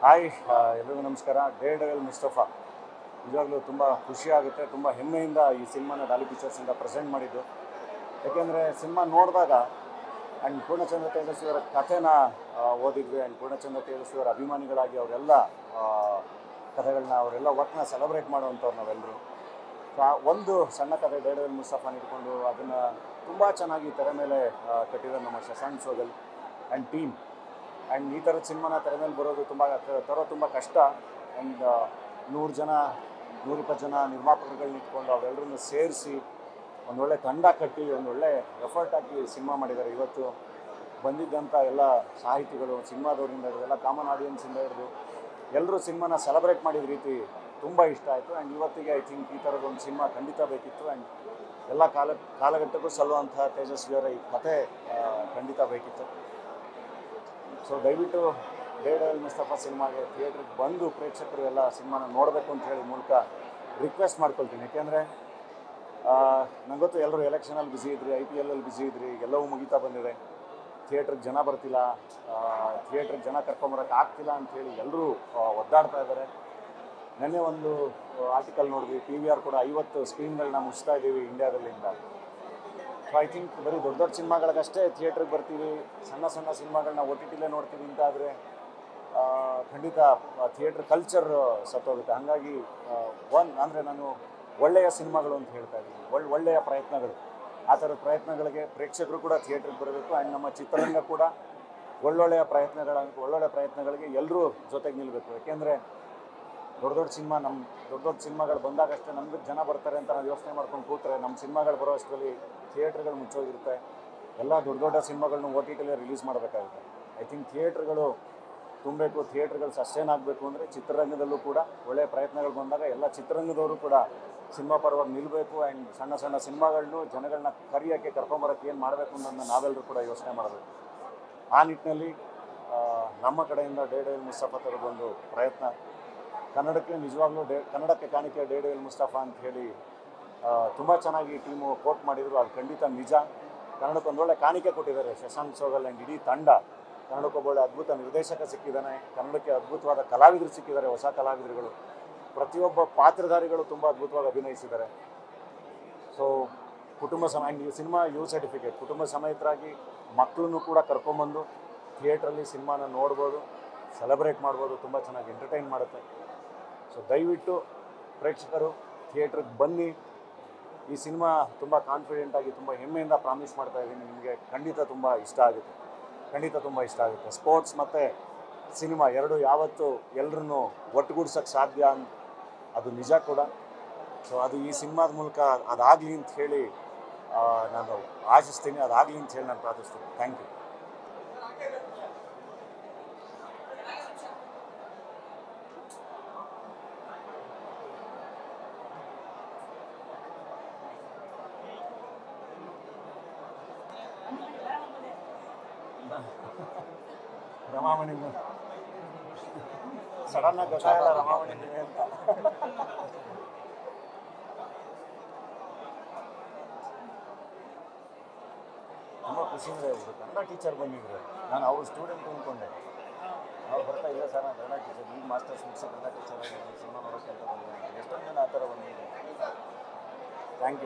Hi ಆ, ಎಲ್ರಿಗೂ ನಮಸ್ಕಾರ ಡೇ ಡವೆಲ್ ಮುಸ್ತಫಾ ನಿಜವಾಗ್ಲೂ ತುಂಬ ಖುಷಿ ಆಗುತ್ತೆ ತುಂಬ ಹೆಮ್ಮೆಯಿಂದ ಈ ಸಿನಿಮಾನ ಡಾಲಿ ಪಿಕ್ಚರ್ಸಿಂದ ಪ್ರೆಸೆಂಟ್ ಮಾಡಿದ್ದು ಯಾಕೆಂದರೆ ಸಿನಿಮಾ ನೋಡಿದಾಗ ಆ್ಯಂಡ್ ಪೂರ್ಣಚಂದ್ರ ತೇಜಸ್ವಿ ಅವರ ಕಥೆನ ಆ, ಓದಿದ್ವಿ ಆ್ಯಂಡ್ ಪೂರ್ಣಚಂದ್ರ ತೇಜಸ್ವಿ ಅವರ ಅಭಿಮಾನಿಗಳಾಗಿ ಅವರೆಲ್ಲ ಕಥೆಗಳನ್ನ ಅವರೆಲ್ಲ ವರ್ಕ್ನ ಸೆಲೆಬ್ರೇಟ್ ಮಾಡುವಂಥವ್ರು ನಾವೆಲ್ಲರೂ ಸೊ ಆ ಒಂದು ಸಣ್ಣ ಕಥೆ ಡೇ ಡವೆಲ್ ಮುಸ್ತಫಾನ್ ಇಟ್ಕೊಂಡು ಅದನ್ನು ತುಂಬ ಚೆನ್ನಾಗಿ ತೆರೆ ಮೇಲೆ ಆ, ಕಟ್ಟಿರೋ ನಮ್ಮ Shashank Sogal and team and ಈ ಥರದ ಸಿನಿಮಾನ ತೆರೆ ಮೇಲೆ ಬರೋದು ತುಂಬ ತರೋ ತುಂಬ ಕಷ್ಟ ಆ್ಯಂಡ್ ನೂರು ಜನ ನೂರಿಪ್ಪತ್ತು ಜನ ನಿರ್ಮಾಪಕರುಗಳನ್ನ ಇಟ್ಕೊಂಡು ಅವೆಲ್ಲರನ್ನು ಸೇರಿಸಿ ಒಂದೊಳ್ಳೆ ತಂಡ ಕಟ್ಟಿ ಒಂದೊಳ್ಳೆ ಎಫರ್ಟ್ ಹಾಕಿ ಸಿನಿಮಾ ಮಾಡಿದ್ದಾರೆ ಇವತ್ತು ಬಂದಿದ್ದಂಥ ಎಲ್ಲ ಸಾಹಿತಿಗಳು ಸಿನಿಮಾದವರಿಂದ ಹಿಡಿದು ಎಲ್ಲ ಕಾಮನ್ ಆಡಿಯನ್ಸಿಂದ ಹಿಡಿದು ಎಲ್ಲರೂ ಸಿನಿಮಾನ ಸೆಲೆಬ್ರೇಟ್ ಮಾಡಿದ ರೀತಿ ತುಂಬ ಇಷ್ಟ ಆಯಿತು ಆ್ಯಂಡ್ ಇವತ್ತಿಗೆ ಐ ಥಿಂಕ್ ಈ ಥರದೊಂದು ಸಿನಿಮಾ ಖಂಡಿತ ಬೇಕಿತ್ತು ಆ್ಯಂಡ್ ಎಲ್ಲ ಕಾಲ ಕಾಲಘಟ್ಟಕ್ಕೂ ಸಲ್ಲುವಂತಹ ತೇಜಸ್ವಿಯವರ ಈ ಕಥೆ ಆ, ಖಂಡಿತ ಬೇಕಿತ್ತು ಸೊ ದಯವಿಟ್ಟು ಡೇಡಲ್ ಮುಸ್ತಫಾ ಸಿನಿಮಾಗೆ ಥಿಯೇಟ್ರಿಗೆ ಬಂದು ಪ್ರೇಕ್ಷಕರು ಎಲ್ಲ ಸಿನಿಮಾನ ನೋಡಬೇಕು ಅಂತ ಹೇಳಿ ಮೂಲಕ ರಿಕ್ವೆಸ್ಟ್ ಮಾಡ್ಕೊಳ್ತೀನಿ ಯಾಕೆಂದರೆ ನಂಗೆ ಗೊತ್ತು ಎಲ್ಲರೂ ಎಲೆಕ್ಷನಲ್ಲಿ ಬ್ಯುಸಿ ಇದ್ರಿ ಐ ಪಿ ಎಲ್ಲಲ್ಲಿ ಬ್ಯುಸಿ ಇದ್ರಿ ಎಲ್ಲವೂ ಮುಗಿತಾ ಬಂದಿದೆ ಥಿಯೇಟ್ರಿಗೆ ಜನ ಬರ್ತಿಲ್ಲ ಥಿಯೇಟ್ರಿಗೆ ಜನ ಕರ್ಕೊಂಬರಕ್ಕೆ ಆಗ್ತಿಲ್ಲ ಅಂಥೇಳಿ ಎಲ್ಲರೂ ಒದ್ದಾಡ್ತಾ ಇದ್ದಾರೆ ನೆನ್ನೆ ಒಂದು ಆರ್ಟಿಕಲ್ ನೋಡಿದ್ವಿ ಪಿ ವಿ ಆರ್ ಕೂಡ ಐವತ್ತು ಸ್ಕ್ರೀನ್ಗಳನ್ನ ಮುಗಿಸ್ತಾ ಇದ್ದೀವಿ ಇಂಡಿಯಾದಲ್ಲಿ ಅಂತ ಸೊ ಐ ಥಿಂಕ್ ಬರೀ ದೊಡ್ಡ ದೊಡ್ಡ ಸಿನಿಮಾಗಳಿಗಷ್ಟೇ ಥಿಯೇಟ್ರಿಗೆ ಬರ್ತೀವಿ ಸಣ್ಣ ಸಣ್ಣ ಸಿನಿಮಾಗಳನ್ನ ಒ ಟಿ ಟಿಲೇ ನೋಡ್ತೀವಿ ಅಂತ ಆದರೆ ಖಂಡಿತ ಥಿಯೇಟ್ರ್ ಕಲ್ಚರ್ ಸತ್ತೋಗುತ್ತೆ ಹಾಗಾಗಿ ಒನ್ ಅಂದರೆ ನಾನು ಒಳ್ಳೆಯ ಸಿನಿಮಾಗಳು ಅಂತ ಹೇಳ್ತಾ ಇದ್ದೀನಿ ಒಳ್ಳೆ ಒಳ್ಳೆಯ ಪ್ರಯತ್ನಗಳು ಆ ಥರದ ಪ್ರಯತ್ನಗಳಿಗೆ ಪ್ರೇಕ್ಷಕರು ಕೂಡ ಥಿಯೇಟ್ರಿಗೆ ಬರಬೇಕು ಆ್ಯಂಡ್ ನಮ್ಮ ಚಿತ್ರರಂಗ ಕೂಡ ಒಳ್ಳೊಳ್ಳೆಯ ಪ್ರಯತ್ನಗಳ ಒಳ್ಳೊಳ್ಳೆಯ ಪ್ರಯತ್ನಗಳಿಗೆ ಎಲ್ಲರೂ ಜೊತೆಗೆ ನಿಲ್ಲಬೇಕು ಯಾಕೆಂದರೆ ದೊಡ್ಡ ದೊಡ್ಡ ಸಿನಿಮಾ ನಮ್ಮ ದೊಡ್ಡ ದೊಡ್ಡ ಸಿನಿಮಾಗಳು ಬಂದಾಗಷ್ಟೇ ನಮ್ಗೆ ಜನ ಬರ್ತಾರೆ ಅಂತ ನಾವು ಯೋಚನೆ ಮಾಡ್ಕೊಂಡು ಕೂತ್ರೆ ನಮ್ಮ ಸಿನಿಮಾಗಳು ಬರೋ ಅಷ್ಟರಲ್ಲಿ ಥಿಯೇಟ್ರ್ಗಳು ಮುಚ್ಚೋಗಿರುತ್ತೆ ಎಲ್ಲ ದೊಡ್ಡ ದೊಡ್ಡ ಸಿನಿಮಾಗಳನ್ನ ಓ ಟಿ ಟಿಲೇ ರಿಲೀಸ್ ಮಾಡಬೇಕಾಗುತ್ತೆ ಐ ಥಿಂಕ್ ಥಿಯೇಟ್ರ್ಗಳು ತುಂಬಬೇಕು ಥಿಯೇಟ್ರ್ಗಳು ಸಸ್ಟೈನ್ ಆಗಬೇಕು ಅಂದರೆ ಚಿತ್ರರಂಗದಲ್ಲೂ ಕೂಡ ಒಳ್ಳೆಯ ಪ್ರಯತ್ನಗಳು ಬಂದಾಗ ಎಲ್ಲ ಚಿತ್ರರಂಗದವರು ಕೂಡ ಸಿನಿಮಾ ಪರವಾಗಿ ನಿಲ್ಲಬೇಕು ಆ್ಯಂಡ್ ಸಣ್ಣ ಸಣ್ಣ ಸಿನಿಮಾಗಳನ್ನು ಜನಗಳನ್ನ ಕರಿಯೋಕ್ಕೆ ಕರ್ಕೊಂಬರೋಕ್ಕೆ ಏನು ಮಾಡಬೇಕು ಅನ್ನೋದನ್ನ ನಾವೆಲ್ಲರೂ ಕೂಡ ಯೋಚನೆ ಮಾಡಬೇಕು ಆ ನಿಟ್ಟಿನಲ್ಲಿ ಆ, ನಮ್ಮ ಕಡೆಯಿಂದ ಡೇ ಡೇಲ್ ಮುಸ್ತಫಾ ಥರದೊಂದು ಪ್ರಯತ್ನ ಕನ್ನಡಕ್ಕೆ ನಿಜವಾಗ್ಲೂ ಡೇ ಕನ್ನಡಕ್ಕೆ ಕಾಣಿಕೆ ಡೇ ಡೇಲ್ ಮುಸ್ತಫಾ ಅಂತ ಹೇಳಿ ತುಂಬ ಚೆನ್ನಾಗಿ ಟೀಮು ಕೋಟ್ ಮಾಡಿದರು ಅದು ಖಂಡಿತ ನಿಜ ಕನ್ನಡಕ್ಕೆ ಒಂದೊಳ್ಳೆ ಕಾಣಿಕೆ ಕೊಟ್ಟಿದ್ದಾರೆ ಶಶಾಂಕ್ ಸೋಗಲ್ ಆ್ಯಂಡ್ ಇಡೀ ತಂಡ ಕನ್ನಡಕ್ಕೊಬ್ಬ ಒಳ್ಳೆ ಅದ್ಭುತ ನಿರ್ದೇಶಕ ಸಿಕ್ಕಿದ್ದಾನೆ ಕನ್ನಡಕ್ಕೆ ಅದ್ಭುತವಾದ ಕಲಾವಿದರು ಸಿಕ್ಕಿದ್ದಾರೆ ಹೊಸ ಕಲಾವಿದರುಗಳು ಪ್ರತಿಯೊಬ್ಬ ಪಾತ್ರಧಾರಿಗಳು ತುಂಬ ಅದ್ಭುತವಾಗಿ ಅಭಿನಯಿಸಿದ್ದಾರೆ ಸೊ ಕುಟುಂಬ ಸಮ ಆ್ಯಂಡ್ ಈ ಸಿನಿಮಾ ಯು ಸರ್ಟಿಫಿಕೇಟ್ ಕುಟುಂಬ ಸಮೇತರಾಗಿ ಮಕ್ಕಳನ್ನು ಕೂಡ ಕರ್ಕೊಂಬಂದು ಥಿಯೇಟ್ರಲ್ಲಿ ಸಿನಿಮಾನ ನೋಡ್ಬೋದು ಸೆಲೆಬ್ರೇಟ್ ಮಾಡ್ಬೋದು ತುಂಬ ಚೆನ್ನಾಗಿ ಎಂಟರ್ಟೈನ್ ಮಾಡುತ್ತೆ ಸೊ ದಯವಿಟ್ಟು ಪ್ರೇಕ್ಷಕರು ಥಿಯೇಟ್ರಿಗೆ ಬನ್ನಿ ಈ ಸಿನಿಮಾ ತುಂಬ ಕಾನ್ಫಿಡೆಂಟಾಗಿ ತುಂಬ ಹೆಮ್ಮೆಯಿಂದ ಪ್ರಾಮಿಸ್ ಮಾಡ್ತಾ ಇದ್ದೀನಿ ನಿಮಗೆ ಖಂಡಿತ ತುಂಬ ಇಷ್ಟ ಆಗುತ್ತೆ ಖಂಡಿತ ತುಂಬ ಇಷ್ಟ ಆಗುತ್ತೆ ಸ್ಪೋರ್ಟ್ಸ್ ಮತ್ತು ಸಿನಿಮಾ ಎರಡು ಯಾವತ್ತು ಎಲ್ಲರನ್ನೂ ಒಟ್ಟುಗೂಡ್ಸೋಕ್ಕೆ ಸಾಧ್ಯ ಅಂತ ಅದು ನಿಜ ಕೂಡ ಸೊ ಅದು ಈ ಸಿನಿಮಾದ ಮೂಲಕ ಅದಾಗಲಿ ಅಂತ ಹೇಳಿ ಆ, ನಾನು ಆಶಿಸ್ತೀನಿ ಅದಾಗಲಿ ಅಂತ ಹೇಳಿ ನಾನು ಪ್ರಾರ್ಥಿಸ್ತೀನಿ ಥ್ಯಾಂಕ್ ಯು ರಮಾಮಣಿ ಸಡನ್ನಾಗಿ ಗೊತ್ತಾಗಲ್ಲ ರಮಾಮಣಿ ನೀವೇ ಅಂತ ತುಂಬ ಖುಷಿ ಅಂದರೆ ಒಬ್ಬರು ಕನ್ನಡ ಟೀಚರ್ ಬಂದಿದ್ರು ನಾನು ಅವ್ರ ಸ್ಟೂಡೆಂಟ್ ಅಂದ್ಕೊಂಡೆ ಅವ್ರು ಬರ್ತಾ ಇಲ್ಲ ಸರ್ ನಾನು ಕನ್ನಡ ಟೀಚರ್ ಈಗ ಮಾಸ್ಟರ್ಸ್ ಮುಗಿಸಿ ಕನ್ನಡ ಟೀಚರ್ ಆಗಿ ಸಿನಿಮಾ ಮಾಡೋಕ್ಕೆ ಅಂತ ಬಂದಿದ್ದೀನಿ ಎಷ್ಟೊಂದು ಜನ ಆ ಥರ ಬಂದಿದೆ ಥ್ಯಾಂಕ್ ಯು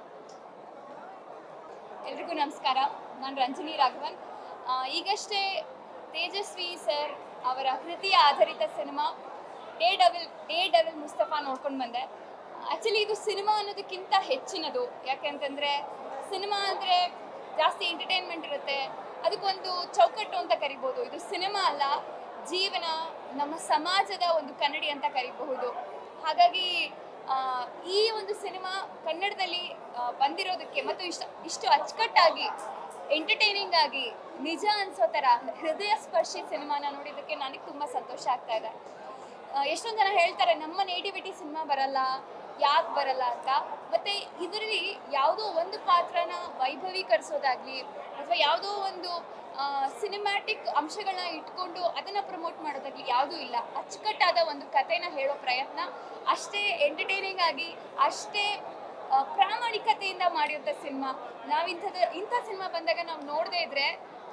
ಎಲ್ರಿಗೂ ನಮಸ್ಕಾರ ನಾನು ರಂಜನಿ ರಾಘವನ್ ಆ, ಈಗಷ್ಟೇ ತೇಜಸ್ವಿ ಸರ್ ಅವರ ಕೃತಿಯ ಆಧಾರಿತ cinema daredevil daredevil Mustafa ನೋಡ್ಕೊಂಡು ಬಂದೆ ಆ್ಯಕ್ಚುಲಿ ಇದು ಸಿನಿಮಾ ಅನ್ನೋದಕ್ಕಿಂತ ಹೆಚ್ಚಿನದು ಯಾಕೆಂತಂದರೆ ಸಿನಿಮಾ ಅಂದರೆ ಜಾಸ್ತಿ ಎಂಟರ್ಟೈನ್ಮೆಂಟ್ ಇರುತ್ತೆ ಅದಕ್ಕೊಂದು ಚೌಕಟ್ಟು ಅಂತ ಕರಿಬೋದು ಇದು ಸಿನಿಮಾ ಅಲ್ಲ ಜೀವನ ನಮ್ಮ ಸಮಾಜದ ಒಂದು ಕನ್ನಡಿ ಅಂತ ಕರಿಬಹುದು ಹಾಗಾಗಿ ಆ, ಈ ಒಂದು ಸಿನಿಮಾ ಕನ್ನಡದಲ್ಲಿ ಆ, ಬಂದಿರೋದಕ್ಕೆ ಮತ್ತು ಇಷ್ಟ ಇಷ್ಟು ಅಚ್ಚುಕಟ್ಟಾಗಿ ಎಂಟರ್ಟೈನಿಂಗ್ ಆಗಿ ನಿಜ ಅನ್ಸೋ ಥರ ಹೃದಯ ಸ್ಪರ್ಶಿ ಸಿನಿಮಾನ ನೋಡಿದ್ದಕ್ಕೆ ನನಗೆ ತುಂಬ ಸಂತೋಷ ಆಗ್ತಾ ಇದೆ ಆ, ಎಷ್ಟೊಂದು ಜನ ಹೇಳ್ತಾರೆ ನಮ್ಮ ನೇಟಿವಿಟಿ ಸಿನಿಮಾ ಬರಲ್ಲ ಯಾಕೆ ಬರಲ್ಲ ಅಂತ ಮತ್ತೆ ಇದರಲ್ಲಿ ಯಾವುದೋ ಒಂದು ಪಾತ್ರನ ವೈಭವೀಕರಿಸೋದಾಗ್ಲಿ ಅಥವಾ ಯಾವುದೋ ಒಂದು ಸಿನಿಮ್ಯಾಟಿಕ್ ಅಂಶಗಳನ್ನ ಇಟ್ಕೊಂಡು ಅದನ್ನು ಪ್ರಮೋಟ್ ಮಾಡೋದಾಗ್ಲಿ ಯಾವುದೂ ಇಲ್ಲ ಅಚ್ಚುಕಟ್ಟಾದ ಒಂದು ಕಥೆನ ಹೇಳೋ ಪ್ರಯತ್ನ ಅಷ್ಟೇ ಎಂಟರ್ಟೈನಿಂಗ್ ಆಗಿ ಅಷ್ಟೇ ಆ, ಪ್ರಾಮಾಣಿಕತೆಯಿಂದ ಮಾಡಿರುವಂಥ ಸಿನಿಮಾ ನಾವು ಇಂಥದ್ದು ಇಂಥ ಸಿನಿಮಾ ಬಂದಾಗ ನಾವು ನೋಡದೇ ಇದ್ರೆ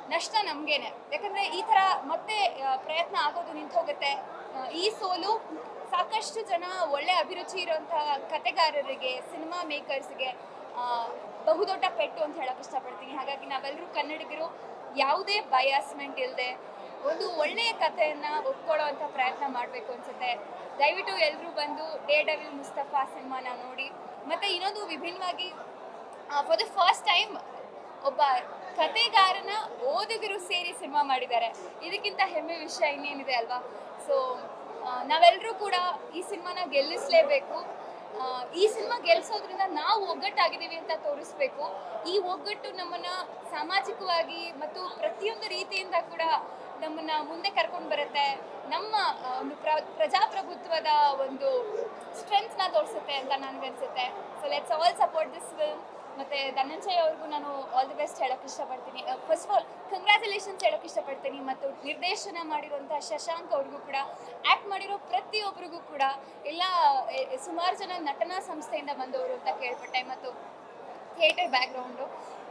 ನಷ್ಟ ನಮಗೇನೆ ಯಾಕಂದರೆ ಈ ಥರ ಮತ್ತೆ ಆ, ಪ್ರಯತ್ನ ಆಗೋದು ನಿಂತು ಹೋಗುತ್ತೆ ಆ, ಈ ಸೋಲು ಸಾಕಷ್ಟು ಜನ ಒಳ್ಳೆ ಅಭಿರುಚಿ ಇರುವಂತಹ ಕತೆಗಾರರಿಗೆ ಸಿನಿಮಾ ಮೇಕರ್ಸ್ಗೆ ಬಹುದೊಡ್ಡ ಪೆಟ್ಟು ಅಂತ ಹೇಳಕ್ ಇಷ್ಟಪಡ್ತೀನಿ ಹಾಗಾಗಿ ನಾವೆಲ್ಲರೂ ಕನ್ನಡಿಗರು ಯಾವುದೇ ಬಯಾಸ್ಮೆಂಟ್ ಇಲ್ಲದೆ ಒಂದು ಒಳ್ಳೆಯ ಕಥೆಯನ್ನ ಒಪ್ಕೊಳ್ಳೋವಂಥ ಪ್ರಯತ್ನ ಮಾಡಬೇಕು ಅನ್ಸುತ್ತೆ ದಯವಿಟ್ಟು ಎಲ್ಲರೂ ಬಂದು ಡೇ ಡವಿಲ್ ಮುಸ್ತಫಾ ಸಿನಿಮಾನ ನೋಡಿ ಮತ್ತೆ ಇನ್ನೊಂದು ವಿಭಿನ್ನವಾಗಿ ಫಾರ್ ದ ಫಸ್ಟ್ ಟೈಮ್ ಒಬ್ಬ ಕತೆಗಾರನ ಓದುಗರು ಸೇರಿ ಸಿನಿಮಾ ಮಾಡಿದ್ದಾರೆ ಇದಕ್ಕಿಂತ ಹೆಮ್ಮೆ ವಿಷಯ ಇನ್ನೇನಿದೆ ಅಲ್ವಾ ಸೊ ನಾವೆಲ್ಲರೂ ಕೂಡ ಈ ಸಿನಿಮಾನ ಗೆಲ್ಲಿಸಲೇಬೇಕು ಈ ಸಿನಿಮಾ ಗೆಲ್ಲಿಸೋದ್ರಿಂದ ನಾವು ಒಗ್ಗಟ್ಟಾಗಿದ್ದೀವಿ ಅಂತ ತೋರಿಸ್ಬೇಕು ಈ ಒಗ್ಗಟ್ಟು ನಮ್ಮನ್ನ ಸಾಮಾಜಿಕವಾಗಿ ಮತ್ತು ಪ್ರತಿಯೊಂದು ರೀತಿಯಿಂದ ಕೂಡ ನಮ್ಮನ್ನ ಮುಂದೆ ಕರ್ಕೊಂಡು ಬರುತ್ತೆ ನಮ್ಮ ಆ, ಒಂದು ಪ್ರ ಪ್ರಜಾಪ್ರಭುತ್ವದ ಒಂದು ಸ್ಟ್ರೆಂತ್ನ ತೋರಿಸುತ್ತೆ ಅಂತ ನನಗನ್ಸುತ್ತೆ so let's all support this film ಮತ್ತೆ ಧನಂಜಯ್ ಅವ್ರಿಗೂ ನಾನು ಆಲ್ ದಿ ಬೆಸ್ಟ್ ಹೇಳೋಕೆ ಇಷ್ಟಪಡ್ತೀನಿ ಫಸ್ಟ್ ಆಫ್ ಆಲ್ ಕಂಗ್ರ್ಯಾಚುಲೇಷನ್ಸ್ ಹೇಳೋಕೆ ಇಷ್ಟಪಡ್ತೀನಿ ಮತ್ತು ನಿರ್ದೇಶನ ಮಾಡಿರುವಂಥ ಶಶಾಂಕ್ ಅವ್ರಿಗೂ ಕೂಡ ಆ್ಯಕ್ಟ್ ಮಾಡಿರೋ ಪ್ರತಿಯೊಬ್ಬರಿಗೂ ಕೂಡ ಎಲ್ಲ ಸುಮಾರು ಜನ ನಟನಾ ಸಂಸ್ಥೆಯಿಂದ ಬಂದವರು ಅಂತ ಕೇಳ್ಪಟ್ಟೆ ಮತ್ತು ಥಿಯೇಟರ್ ಬ್ಯಾಕ್ಗ್ರೌಂಡು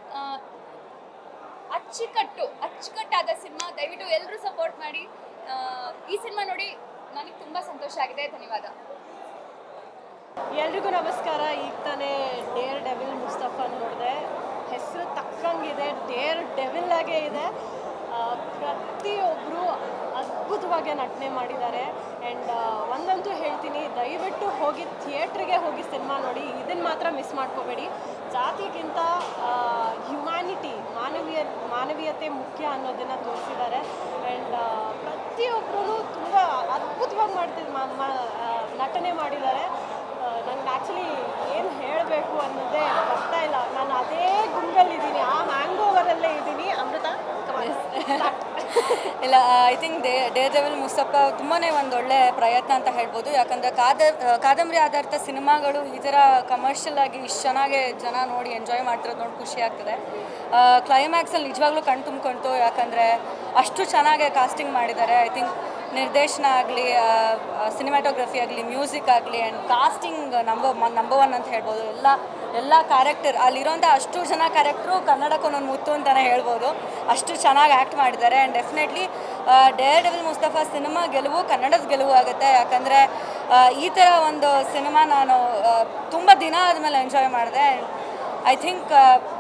ಅಚ್ಚುಕಟ್ಟು ಅಚ್ಚುಕಟ್ಟಾದ ಸಿನಿಮಾ ದಯವಿಟ್ಟು ಎಲ್ಲರೂ ಸಪೋರ್ಟ್ ಮಾಡಿ ಆ, ಈ ಸಿನಿಮಾ ನೋಡಿ ನನಗೆ ತುಂಬ ಸಂತೋಷ ಆಗಿದೆ ಧನ್ಯವಾದ ಎಲ್ರಿಗೂ ನಮಸ್ಕಾರ ಈಗ ತಾನೇ ಡೇರ್ ಡೆವಿಲ್ ಮುಸ್ತಫಾ ನೋಡಿದೆ ಹೆಸರು ತಕ್ಕಂಗಿದೆ ಡೇರ್ ಡೆವಿಲ್ ಆಗೇ ಇದೆ ಆ, ಪ್ರತಿಯೊಬ್ಬರು ಅದ್ಭುತವಾಗಿ ನಟನೆ ಮಾಡಿದ್ದಾರೆ ಆ್ಯಂಡ್ ಒಂದಂತೂ ಹೇಳ್ತೀನಿ ದಯವಿಟ್ಟು ಹೋಗಿ ಥಿಯೇಟ್ರಿಗೆ ಹೋಗಿ ಸಿನಿಮಾ ನೋಡಿ ಇದನ್ನು ಮಾತ್ರ ಮಿಸ್ ಮಾಡ್ಕೋಬೇಡಿ ಜಾತಿಗಿಂತ ಹ್ಯುಮ್ಯಾನಿಟಿ ಮಾನವೀಯ ಮಾನವೀಯತೆ ಮುಖ್ಯ ಅನ್ನೋದನ್ನು ತೋರಿಸಿದ್ದಾರೆ ಆ್ಯಂಡ್ ಪ್ರತಿಯೊಬ್ಬರೂ ತುಂಬ ಅದ್ಭುತವಾಗಿ ಮಾಡ್ತಿದ್ ಮಾ- ಮಾ- ಆ, ನಟನೆ ಮಾಡಿದ್ದಾರೆ ನಂಗೆ ಆ್ಯಕ್ಚುಲಿ ಏನು ಹೇಳಬೇಕು ಅನ್ನೋದೇ ಬರ್ತಾ ಇಲ್ಲ ನಾನು ಅದೇ ಗುಂಗಲ್ಲಿದ್ದೀನಿ ಆ ಮ್ಯಾಂಗೋವರಲ್ಲೇ ಇದ್ದೀನಿ ಅಮೃತ ಇಲ್ಲ I think dare daredevil Mustafa ತುಂಬಾ ಒಂದು ಒಳ್ಳೆ ಪ್ರಯತ್ನ ಅಂತ ಹೇಳ್ಬೋದು ಯಾಕಂದರೆ ಕಾದ ಕಾದಂಬರಿ ಆಧಾರಿತ ಸಿನಿಮಾಗಳು ಈ ಥರ ಕಮರ್ಷಿಯಲ್ ಆಗಿ ಇಷ್ಟು ಚೆನ್ನಾಗಿ ಜನ ನೋಡಿ ಎಂಜಾಯ್ ಮಾಡ್ತಿರೋದು ನೋಡಿ ಖುಷಿ ಆಗ್ತದೆ ಕ್ಲೈಮ್ಯಾಕ್ಸಲ್ಲಿ ನಿಜವಾಗ್ಲೂ ಕಣ್ ತುಂಬ್ಕೊಂತು ಯಾಕಂದರೆ ಅಷ್ಟು ಚೆನ್ನಾಗಿ ಕಾಸ್ಟಿಂಗ್ ಮಾಡಿದ್ದಾರೆ ಐ ಥಿಂಕ್ ನಿರ್ದೇಶನ ಆಗಲಿ ಸಿನಿಮಾಟೋಗ್ರಫಿ ಆಗಲಿ ಮ್ಯೂಸಿಕ್ ಆಗಲಿ and casting number number one ಅಂತ ಹೇಳ್ಬೋದು ಎಲ್ಲ ಎಲ್ಲ ಕ್ಯಾರೆಕ್ಟರ್ ಅಲ್ಲಿರೋಂಥ ಅಷ್ಟು ಜನ ಕ್ಯಾರೆಕ್ಟ್ರು ಕನ್ನಡಕ್ಕೆ ಒಂದೊಂದು ಮುತ್ತು ಅಂತಲೇ ಹೇಳ್ಬೋದು ಅಷ್ಟು ಚೆನ್ನಾಗಿ ಆ್ಯಕ್ಟ್ ಮಾಡಿದ್ದಾರೆ and definitely daredevil Mustafa cinema ಗೆಲುವು ಕನ್ನಡದ ಗೆಲುವು ಆಗುತ್ತೆ ಯಾಕಂದರೆ ಈ ಥರ ಒಂದು ಸಿನಿಮಾ ನಾನು ತುಂಬ ದಿನ ಆದಮೇಲೆ ಎಂಜಾಯ್ ಮಾಡಿದೆ ಐ ಥಿಂಕ್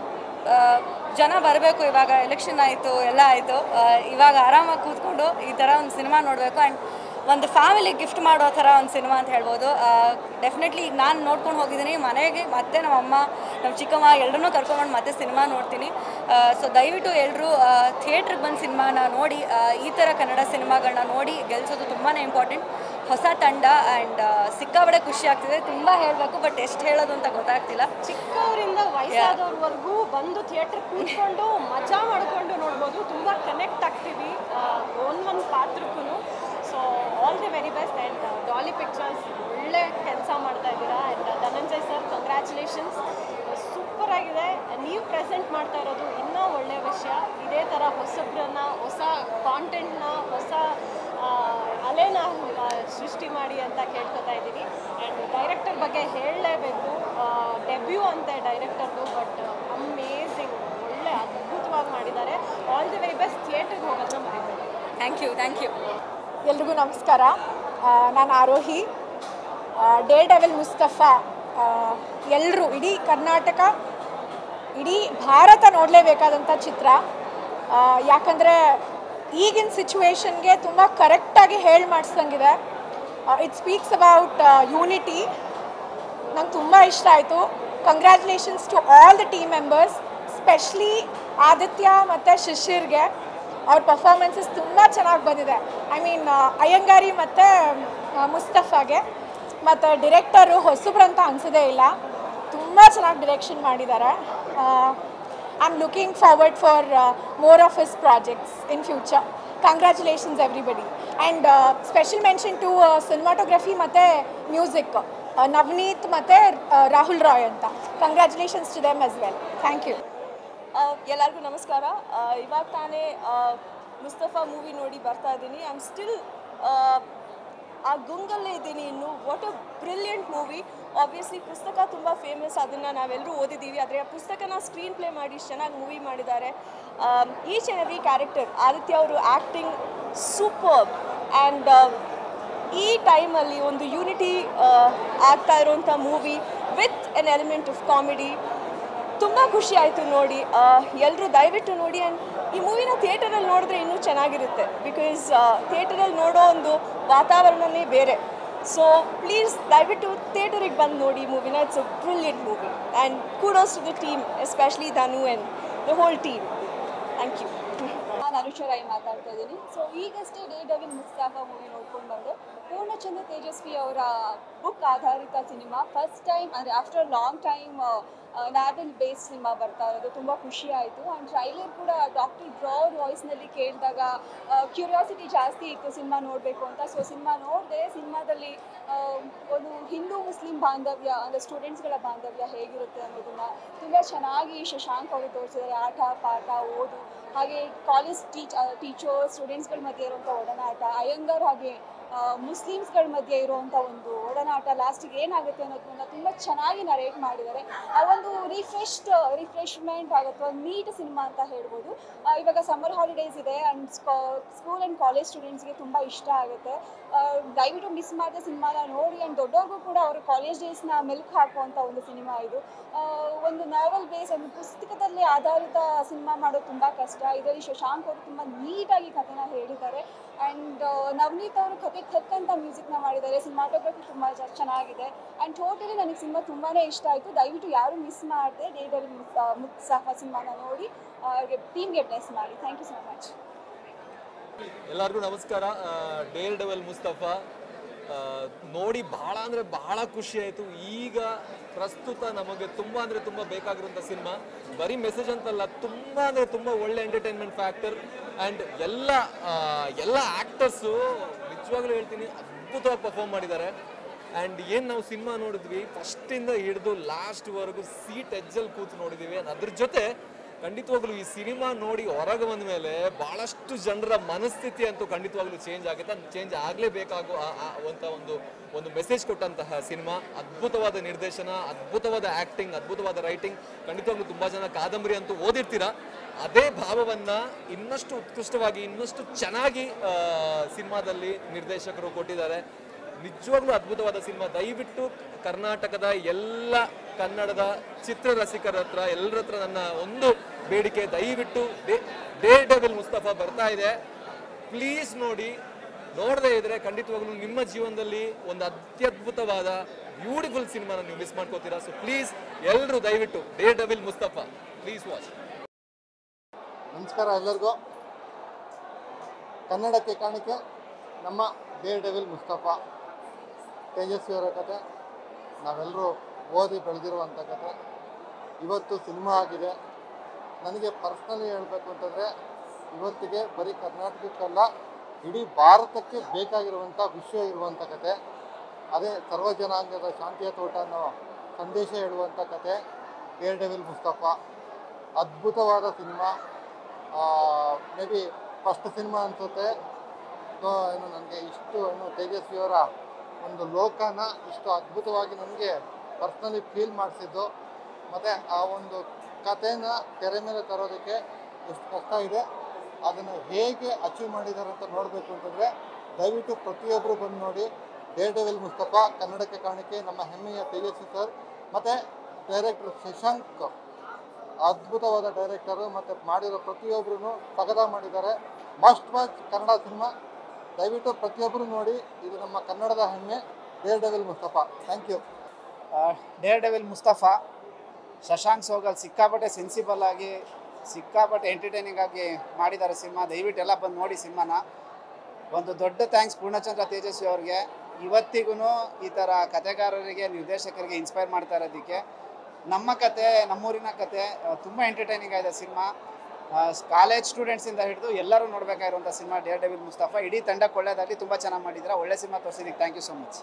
ಜನ ಬರಬೇಕು ಇವಾಗ ಎಲೆಕ್ಷನ್ ಆಯಿತು ಎಲ್ಲ ಆಯಿತು ಇವಾಗ ಆರಾಮಾಗಿ ಕೂತ್ಕೊಂಡು ಈ ಥರ ಒಂದು ಸಿನಿಮಾ ನೋಡಬೇಕು ಆ್ಯಂಡ್ ಒಂದು ಫ್ಯಾಮಿಲಿ ಗಿಫ್ಟ್ ಮಾಡೋ ಥರ ಒಂದು ಸಿನಿಮಾ ಅಂತ ಹೇಳ್ಬೋದು ಡೆಫಿನೆಟ್ಲಿ ಈಗ ನಾನು ನೋಡ್ಕೊಂಡು ಹೋಗಿದ್ದೀನಿ ಮನೆಗೆ ಮತ್ತೆ ನಮ್ಮ ಅಮ್ಮ ನಮ್ಮ ಚಿಕ್ಕಮ್ಮ ಎಲ್ಲರನ್ನೂ ಕರ್ಕೊಂಬಂದು ಮತ್ತೆ ಸಿನಿಮಾ ನೋಡ್ತೀನಿ ಸೊ ದಯವಿಟ್ಟು ಎಲ್ಲರೂ ಥಿಯೇಟ್ರಿಗೆ ಬಂದು ಸಿನಿಮಾನ ನೋಡಿ ಆ, ಈ ಥರ ಕನ್ನಡ ಸಿನಿಮಾಗಳನ್ನ ನೋಡಿ ಗೆಲ್ಲಿಸೋದು ತುಂಬಾ ಇಂಪಾರ್ಟೆಂಟ್ ಹೊಸ ತಂಡ ಆ್ಯಂಡ್ ಸಿಕ್ಕಾಬಡೆ ಖುಷಿ ಆಗ್ತಿದೆ ತುಂಬ ಹೇಳಬೇಕು ಬಟ್ ಎಷ್ಟು ಹೇಳೋದು ಅಂತ ಗೊತ್ತಾಗ್ತಿಲ್ಲ ಚಿಕ್ಕವರಿಂದ ವಯಸ್ಸಾದವ್ರವರೆಗೂ ಬಂದು ಥಿಯೇಟ್ರ್ ಕೂತ್ಕೊಂಡು ಮಜಾ ಮಾಡಿಕೊಂಡು ನೋಡ್ಬೋದು ತುಂಬ ಕನೆಕ್ಟ್ ಆಗ್ತೀವಿ ಒಂದೊಂದು ಪಾತ್ರಕ್ಕೂ so all the very best and Daali pictures ಒಳ್ಳೆ ಕೆಲಸ ಮಾಡ್ತಾ ಇದ್ದೀರಾ and Dhananjay sir congratulations super ಆಗಿದೆ ನೀವು ಪ್ರೆಸೆಂಟ್ ಮಾಡ್ತಾ ಇರೋದು ಇನ್ನೂ ಒಳ್ಳೆಯ ವಿಷಯ ಇದೇ ಥರ ಹೊಸಬ್ರನ್ನ ಹೊಸ ಕಾಂಟೆಂಟ್ನ ಹೊಸ ಆ, ಅಲೆನ ಆ, ಸೃಷ್ಟಿ ಮಾಡಿ ಅಂತ ಕೇಳ್ಕೊತಾ ಇದ್ದೀನಿ ಆ್ಯಂಡ್ ಡೈರೆಕ್ಟರ್ ಬಗ್ಗೆ ಹೇಳಲೇಬೇಕು ಡೆಬ್ಯೂ ಅಂತೆ ಡೈರೆಕ್ಟರ್ದು ಬಟ್ ಅಮೇಝಿಂಗ್ ಒಳ್ಳೆ ಅದ್ಭುತವಾಗಿ ಮಾಡಿದ್ದಾರೆ ಆಲ್ ದಿ ವೆರಿ ಬೆಸ್ಟ್ ಥಿಯೇಟ್ರಿಗೆ ಹೋಗೋದನ್ನ ಮರಿಬೇಡಿ ಥ್ಯಾಂಕ್ ಯು ಥ್ಯಾಂಕ್ ಯು ಎಲ್ರಿಗೂ ನಮಸ್ಕಾರ ನಾನು ಆರೋಹಿ ಡೇ ಡೆವೆಲ್ ಮುಸ್ತಫಾ ಎಲ್ಲರೂ ಇಡೀ ಕರ್ನಾಟಕ ಇಡೀ ಭಾರತ ನೋಡಲೇಬೇಕಾದಂಥ ಚಿತ್ರ ಆ, ಯಾಕಂದರೆ ಈಗಿನ ಸಿಚುವೇಶನ್ಗೆ ತುಂಬ ಕರೆಕ್ಟಾಗಿ ಹೇಳಿ ಮಾಡಿಸ್ದಂಗಿದೆ ಇಟ್ ಸ್ಪೀಕ್ಸ್ ಅಬೌಟ್ ಯೂನಿಟಿ ನಂಗೆ ತುಂಬ ಇಷ್ಟ ಆಯಿತು congratulations to all the team members specially Aditya ಮತ್ತು ಶಿಶಿರ್ಗೆ ಅವ್ರ ಪರ್ಫಾರ್ಮೆನ್ಸಸ್ ತುಂಬ ಚೆನ್ನಾಗಿ ಬಂದಿದೆ ಐ ಮೀನ್ ಅಯ್ಯಂಗಾರಿ ಮತ್ತು ಮುಸ್ತಫಾಗೆ ಮತ್ತು ಡಿರೆಕ್ಟರು ಹೊಸಬ್ರಂತ ಅನಿಸೋದೇ ಇಲ್ಲ ತುಂಬ ಚೆನ್ನಾಗಿ ಡಿರೆಕ್ಷನ್ ಮಾಡಿದ್ದಾರೆ I am looking forward for more of his projects in future congratulations everybody and special mention to cinematography ಮತ್ತು ಮ್ಯೂಸಿಕ್ ನವನೀತ್ ಮತ್ತು ರಾಹುಲ್ ರಾಯ್ ಅಂತ congratulations to them as well thank you ಎಲ್ಲರಿಗೂ ನಮಸ್ಕಾರ ಆ, ಇವಾಗ ತಾನೇ ಆ, ಮುಸ್ತಫಾ ಮೂವಿ ನೋಡಿ ಬರ್ತಾ ಇದ್ದೀನಿ ಐ ಆಮ್ ಸ್ಟಿಲ್ ಆ ಗುಂಗಲ್ಲೇ ಇದ್ದೀನಿ ಇನ್ನು what a brilliant movie obviously ಪುಸ್ತಕ ತುಂಬ ಫೇಮಸ್ ಅದನ್ನು ನಾವೆಲ್ಲರೂ ಓದಿದ್ದೀವಿ ಆದರೆ ಆ ಪುಸ್ತಕನ ಸ್ಕ್ರೀನ್ ಪ್ಲೇ ಮಾಡಿ ಇಷ್ಟು ಚೆನ್ನಾಗಿ ಮೂವಿ ಮಾಡಿದ್ದಾರೆ each and every character Aditya ಅವರು ಆ್ಯಕ್ಟಿಂಗ್ ಸೂಪರ್ ಆ್ಯಂಡ್ ಈ ಟೈಮಲ್ಲಿ ಒಂದು ಯೂನಿಟಿ ಆಗ್ತಾ ಇರುವಂಥ movie with an element of comedy ತುಂಬ ಖುಷಿ ಆಯಿತು ನೋಡಿ ಎಲ್ಲರೂ ದಯವಿಟ್ಟು ನೋಡಿ ಆ್ಯಂಡ್ ಈ ಮೂವಿನ ಥಿಯೇಟರಲ್ಲಿ ನೋಡಿದ್ರೆ ಇನ್ನೂ ಚೆನ್ನಾಗಿರುತ್ತೆ ಬಿಕಾಸ್ ಥಿಯೇಟರಲ್ಲಿ ನೋಡೋ ಒಂದು ವಾತಾವರಣನೇ ಬೇರೆ ಸೊ ಪ್ಲೀಸ್ ದಯವಿಟ್ಟು ಥಿಯೇಟರಿಗೆ ಬಂದು ನೋಡಿ ಮೂವಿನ it's a brilliant movie and kudos to the team especially Dhanu and the whole team thank you ನಾನು ಅನುಷಾ ರಾಯ್ ಮಾತಾಡ್ತಾ ಇದ್ದೀನಿ ಸೊ ಈಗಷ್ಟೇ ಡೇ ಡವಿನ್ ಮುಸ್ತಾಫಾ ಮೂವಿ ನೋಡ್ಕೊಂಡು ಬಂದೆ ಪೂರ್ಣಚಂದ್ರ ತೇಜಸ್ವಿ ಅವರ ಬುಕ್ ಆಧಾರಿತ ಸಿನಿಮಾ ಫಸ್ಟ್ ಟೈಮ್ ಅಂದರೆ after long time novel base cinema ಬರ್ತಾ ಇರೋದು ತುಂಬ ಖುಷಿ ಆಯಿತು ಆ್ಯಂಡ್ ಟ್ರೈಲರ್ ಕೂಡ ಡಾಕ್ಟರ್ ಡ್ರಾರ್ ವಾಯ್ಸ್ನಲ್ಲಿ ಕೇಳಿದಾಗ ಕ್ಯೂರಿಯಾಸಿಟಿ ಜಾಸ್ತಿ ಇತ್ತು ಸಿನಿಮಾ ನೋಡಬೇಕು ಅಂತ ಸೊ ಸಿನಿಮಾ ನೋಡಿದೆ ಸಿನಿಮಾದಲ್ಲಿ ಒಂದು ಹಿಂದೂ ಮುಸ್ಲಿಂ ಬಾಂಧವ್ಯ ಅಂದರೆ ಸ್ಟೂಡೆಂಟ್ಸ್ಗಳ ಬಾಂಧವ್ಯ ಹೇಗಿರುತ್ತೆ ಅನ್ನೋದನ್ನು ತುಂಬ ಚೆನ್ನಾಗಿ ಶಶಾಂಕ್ ಅವರು ತೋರಿಸಿದ್ದಾರೆ ಆಟ ಪಾಠ ಓದು ಹಾಗೆ ಕಾಲೇಜ್ ಟೀಚ್ ಟೀಚರ್ಸ್ ಸ್ಟೂಡೆಂಟ್ಸ್ಗಳ ಮಧ್ಯೆ ಇರುವಂಥ ಒಡನಾಟ ಅಯ್ಯಂಗಾರ್ ಹಾಗೆ ಮುಸ್ಲಿಮ್ಸ್ಗಳ ಮಧ್ಯೆ ಇರುವಂಥ ಒಂದು ಒಡನಾಟ ಲಾಸ್ಟಿಗೆ ಏನಾಗುತ್ತೆ ಅನ್ನೋದನ್ನ ತುಂಬ ಚೆನ್ನಾಗಿ ನರೇಟ್ ಮಾಡಿದ್ದಾರೆ ಆ ಒಂದು ರಿಫ್ರೆಶ್ಡ್ ರಿಫ್ರೆಶ್ಮೆಂಟ್ ಆಗುತ್ತೆ ಒಂದು ನೀಟ್ ಸಿನಿಮಾ ಅಂತ ಹೇಳ್ಬೋದು ಆ, ಇವಾಗ ಸಮ್ಮರ್ ಹಾಲಿಡೇಸ್ ಇದೆ ಆ್ಯಂಡ್ ಸ್ಕೂಲ್ ಆ್ಯಂಡ್ ಕಾಲೇಜ್ ಸ್ಟೂಡೆಂಟ್ಸ್ಗೆ ತುಂಬ ಇಷ್ಟ ಆಗುತ್ತೆ ಆ, ದಯವಿಟ್ಟು ಮಿಸ್ ಮಾಡಿದ ಸಿನಿಮಾನ ನೋಡಿ ಆ್ಯಂಡ್ ದೊಡ್ಡವ್ರಿಗೂ ಕೂಡ ಅವರು ಕಾಲೇಜ್ ಡೇಸ್ನ ಮೆಲುಕು ಹಾಕುವಂಥ ಒಂದು ಸಿನಿಮಾ ಇದು ಆ, ಒಂದು ನಾವೆಲ್ ಬೇಸ್ ಒಂದು ಪುಸ್ತಕದಲ್ಲಿ ಆಧಾರಿತ ಸಿನಿಮಾ ಮಾಡೋದು ತುಂಬ ಕಷ್ಟ ಇದರಲ್ಲಿ ಶಶಾಂಕ್ ಅವರು ತುಂಬ ನೀಟಾಗಿ ಕಥೆನ ಹೇಳಿದ್ದಾರೆ ಆ್ಯಂಡ್ ನವನೀತ್ ಅವರು ಕತೆಗೆ ತಕ್ಕಂಥ ಮ್ಯೂಸಿಕ್ನ ಮಾಡಿದ್ದಾರೆ ಸಿನಿಮಾಟೋಗ್ರಫಿ ತುಂಬ ಚೆನ್ನಾಗಿದೆ ಆ್ಯಂಡ್ ಟೋಟಲಿ ನನಗೆ ಸಿನಿಮಾ ತುಂಬಾ ಇಷ್ಟ ಆಯಿತು ದಯವಿಟ್ಟು ಯಾರು ಮಿಸ್ ಮಾಡದೆ ಡೇದಲ್ಲಿ ಮುತ್ಸಾಫ ಸಿನಿಮಾನ ನೋಡಿ ಅವ್ರಿಗೆ ಟೀಮ್ಗೆ ಬ್ಲೆಸ್ ಮಾಡಿ ಥ್ಯಾಂಕ್ ಯು ಸೊ ಮಚ್ ಎಲ್ಲರಿಗೂ ನಮಸ್ಕಾರ ಡೇರ್ ಡೆವಲ್ ಮುಸ್ತಫಾ ಆ, ನೋಡಿ ಬಹಳ ಅಂದರೆ ಬಹಳ ಖುಷಿ ಆಯಿತು ಈಗ ಪ್ರಸ್ತುತ ನಮಗೆ ತುಂಬ ಅಂದರೆ ತುಂಬ ಬೇಕಾಗಿರುವಂಥ ಸಿನಿಮಾ ಬರೀ ಮೆಸೇಜ್ ಅಂತಲ್ಲ ತುಂಬ ಅಂದರೆ ತುಂಬ ಒಳ್ಳೆ ಎಂಟರ್ಟೈನ್ಮೆಂಟ್ ಫ್ಯಾಕ್ಟರ್ ಆ್ಯಂಡ್ ಎಲ್ಲ ಆ, ಎಲ್ಲ ಆ್ಯಕ್ಟರ್ಸು ನಿಜವಾಗ್ಲೂ ಹೇಳ್ತೀನಿ ಅದ್ಭುತವಾಗಿ ಪರ್ಫಾರ್ಮ್ ಮಾಡಿದ್ದಾರೆ ಆ್ಯಂಡ್ ಏನು ನಾವು ಸಿನಿಮಾ ನೋಡಿದ್ವಿ ಫಸ್ಟಿಂದ ಹಿಡಿದು ಲಾಸ್ಟ್ವರೆಗೂ ಸೀಟ್ ಎಜ್ಜಲ್ಲಿ ಕೂತು ನೋಡಿದ್ದೀವಿ and ಅದ್ರ ಜೊತೆ ಖಂಡಿತವಾಗ್ಲೂ ಈ ಸಿನಿಮಾ ನೋಡಿ ಹೊರಗೆ ಬಂದ ಮೇಲೆ ಬಹಳಷ್ಟು ಜನರ ಮನಸ್ಥಿತಿ ಅಂತೂ ಖಂಡಿತವಾಗ್ಲೂ ಚೇಂಜ್ ಆಗುತ್ತೆ ಚೇಂಜ್ ಆಗಲೇಬೇಕಾಗೋ ಅಂತ ಒಂದು ಒಂದು ಮೆಸೇಜ್ ಕೊಟ್ಟಂತಹ ಸಿನಿಮಾ ಅದ್ಭುತವಾದ ನಿರ್ದೇಶನ ಅದ್ಭುತವಾದ ಆ್ಯಕ್ಟಿಂಗ್ ಅದ್ಭುತವಾದ ರೈಟಿಂಗ್ ಖಂಡಿತವಾಗ್ಲೂ ತುಂಬ ಜನ ಕಾದಂಬರಿ ಅಂತೂ ಓದಿರ್ತೀರಾ ಅದೇ ಭಾವವನ್ನು ಇನ್ನಷ್ಟು ಉತ್ಕೃಷ್ಟವಾಗಿ ಇನ್ನಷ್ಟು ಚೆನ್ನಾಗಿ ಆ, ಸಿನಿಮಾದಲ್ಲಿ ನಿರ್ದೇಶಕರು ಕೊಟ್ಟಿದ್ದಾರೆ ನಿಜವಾಗ್ಲೂ ಅದ್ಭುತವಾದ ಸಿನಿಮಾ ದಯವಿಟ್ಟು ಕರ್ನಾಟಕದ ಎಲ್ಲ ಕನ್ನಡದ ಚಿತ್ರ ರಸಿಕರ ಹತ್ರ ಎಲ್ಲರ ಹತ್ರ ನನ್ನ ಒಂದು ಬೇಡಿಕೆ ದಯವಿಟ್ಟು ಡೇ ಡೆವಿಲ್ ಮುಸ್ತಫಾ ಬರ್ತಾ ಇದೆ ಪ್ಲೀಸ್ ನೋಡಿ ನೋಡದೇ ಇದ್ರೆ ಖಂಡಿತವಾಗ್ಲೂ ನಿಮ್ಮ ಜೀವನದಲ್ಲಿ ಒಂದು ಅತ್ಯದ್ಭುತವಾದ ಬ್ಯೂಟಿಫುಲ್ ಸಿನಿಮಾನ ನೀವು ಮಿಸ್ ಮಾಡ್ಕೋತೀರಾ ಸೊ ಪ್ಲೀಸ್ ಎಲ್ಲರೂ ದಯವಿಟ್ಟು daredevil Mustafa please watch ನಮಸ್ಕಾರ ಎಲ್ಲರಿಗೂ ಕನ್ನಡಕ್ಕೆ ಕಾಣಿಕೆ ನಮ್ಮ ಡೇರ್ ಡೆವಿಲ್ ಮುಸ್ತಫಾ ತೇಜಸ್ವಿಯವರ ಕತೆ ನಾವೆಲ್ಲರೂ ಓದಿ ಬೆಳೆದಿರುವಂಥ ಕತೆ ಇವತ್ತು ಸಿನಿಮಾ ಆಗಿದೆ ನನಗೆ ಪರ್ಸ್ನಲಿ ಹೇಳಬೇಕು ಅಂತಂದರೆ ಇವತ್ತಿಗೆ ಬರೀ ಕರ್ನಾಟಕಕ್ಕಲ್ಲ ಇಡೀ ಭಾರತಕ್ಕೆ ಬೇಕಾಗಿರುವಂಥ ವಿಷಯ ಇರುವಂಥ ಕತೆ ಅದೇ ಸರ್ವ ಜನಾಂಗದ ಶಾಂತಿಯ ತೋಟ ಅನ್ನೋ ಸಂದೇಶ ಹೇಳುವಂಥ ಕತೆ ಡೇರ್ ಡೆವಿಲ್ ಮುಸ್ತಫಾ ಅದ್ಭುತವಾದ cinema maybe first cinema ಅನಿಸುತ್ತೆ ಸೊ ಏನು ನನಗೆ ಇಷ್ಟು ಏನು ತೇಜಸ್ವಿಯವರ ಒಂದು ಲೋಕನ ಇಷ್ಟು ಅದ್ಭುತವಾಗಿ ನನಗೆ ಪರ್ಸ್ನಲಿ ಫೀಲ್ ಮಾಡಿಸಿದ್ದು ಮತ್ತು ಆ ಒಂದು ಕಥೆನ ತೆರೆ ಮೇಲೆ ತರೋದಕ್ಕೆ ಎಷ್ಟು ಕಷ್ಟ ಇದೆ ಅದನ್ನು ಹೇಗೆ ಅಚೀವ್ ಮಾಡಿದ್ದಾರೆ ಅಂತ ನೋಡಬೇಕು ಅಂತಂದರೆ ದಯವಿಟ್ಟು ಪ್ರತಿಯೊಬ್ಬರು ಬಂದು ನೋಡಿ ಡೇರ್ ಡೆವಿಲ್ ಮುಸ್ತಫಾ ಕನ್ನಡಕ್ಕೆ ಕಾಣಿಕೆ ನಮ್ಮ ಹೆಮ್ಮೆಯ ತೇಜಸ್ವಿ ಸರ್ ಮತ್ತು ಡೈರೆಕ್ಟರ್ ಶಶಾಂಕ್ ಅದ್ಭುತವಾದ ಡೈರೆಕ್ಟರು ಮತ್ತು ಮಾಡಿರೋ ಪ್ರತಿಯೊಬ್ಬರು ಸಗದ ಮಾಡಿದ್ದಾರೆ ಮಸ್ಟ್ ವಾಚ್ ಕನ್ನಡ ಸಿನಿಮಾ ದಯವಿಟ್ಟು ಪ್ರತಿಯೊಬ್ಬರು ನೋಡಿ ಇದು ನಮ್ಮ ಕನ್ನಡದ ಹೆಮ್ಮೆ daredevil Mustafa thank you daredevil Mustafa Shashank Sogal ಸಿಕ್ಕಾಪಟ್ಟೆ ಸೆನ್ಸಿಬಲ್ ಆಗಿ ಸಿಕ್ಕಾಪಟ್ಟೆ ಎಂಟರ್ಟೈನಿಂಗ್ ಆಗಿ ಮಾಡಿದ್ದಾರೆ ಸಿನಿಮಾ ದಯವಿಟ್ಟು ಎಲ್ಲ ಬಂದು ನೋಡಿ ಸಿನಿಮಾನ ಒಂದು ದೊಡ್ಡ ಥ್ಯಾಂಕ್ಸ್ ಪೂರ್ಣಚಂದ್ರ ತೇಜಸ್ವಿ ಅವ್ರಿಗೆ ಇವತ್ತಿಗೂ ಈ ಥರ ಕತೆಗಾರರಿಗೆ ನಿರ್ದೇಶಕರಿಗೆ ಇನ್ಸ್ಪೈರ್ ಮಾಡ್ತಾ ಇರೋದಕ್ಕೆ ನಮ್ಮ ಕತೆ ನಮ್ಮೂರಿನ ಕತೆ ತುಂಬ ಎಂಟರ್ಟೈನಿಂಗ್ ಆಗಿದೆ ಸಿನಿಮಾ ಕಾಲೇಜ್ ಸ್ಟೂಡೆಂಟ್ಸಿಂದ ಹಿಡಿದು ಎಲ್ಲರೂ ನೋಡಬೇಕಾಗಿರುವಂಥ ಸಿನಿಮಾ ಡೇರ್ ಡೆವಿಲ್ ಮುಸ್ತಫಾ ಇಡೀ ತಂಡಕ್ಕೆ ಒಳ್ಳೇದಾಗಲಿ ತುಂಬ ಚೆನ್ನಾಗಿ ಮಾಡಿದ್ರೆ ಒಳ್ಳೆ ಸಿನಿಮಾ ತೋರಿಸಿದ್ದಕ್ಕೆ thank you so much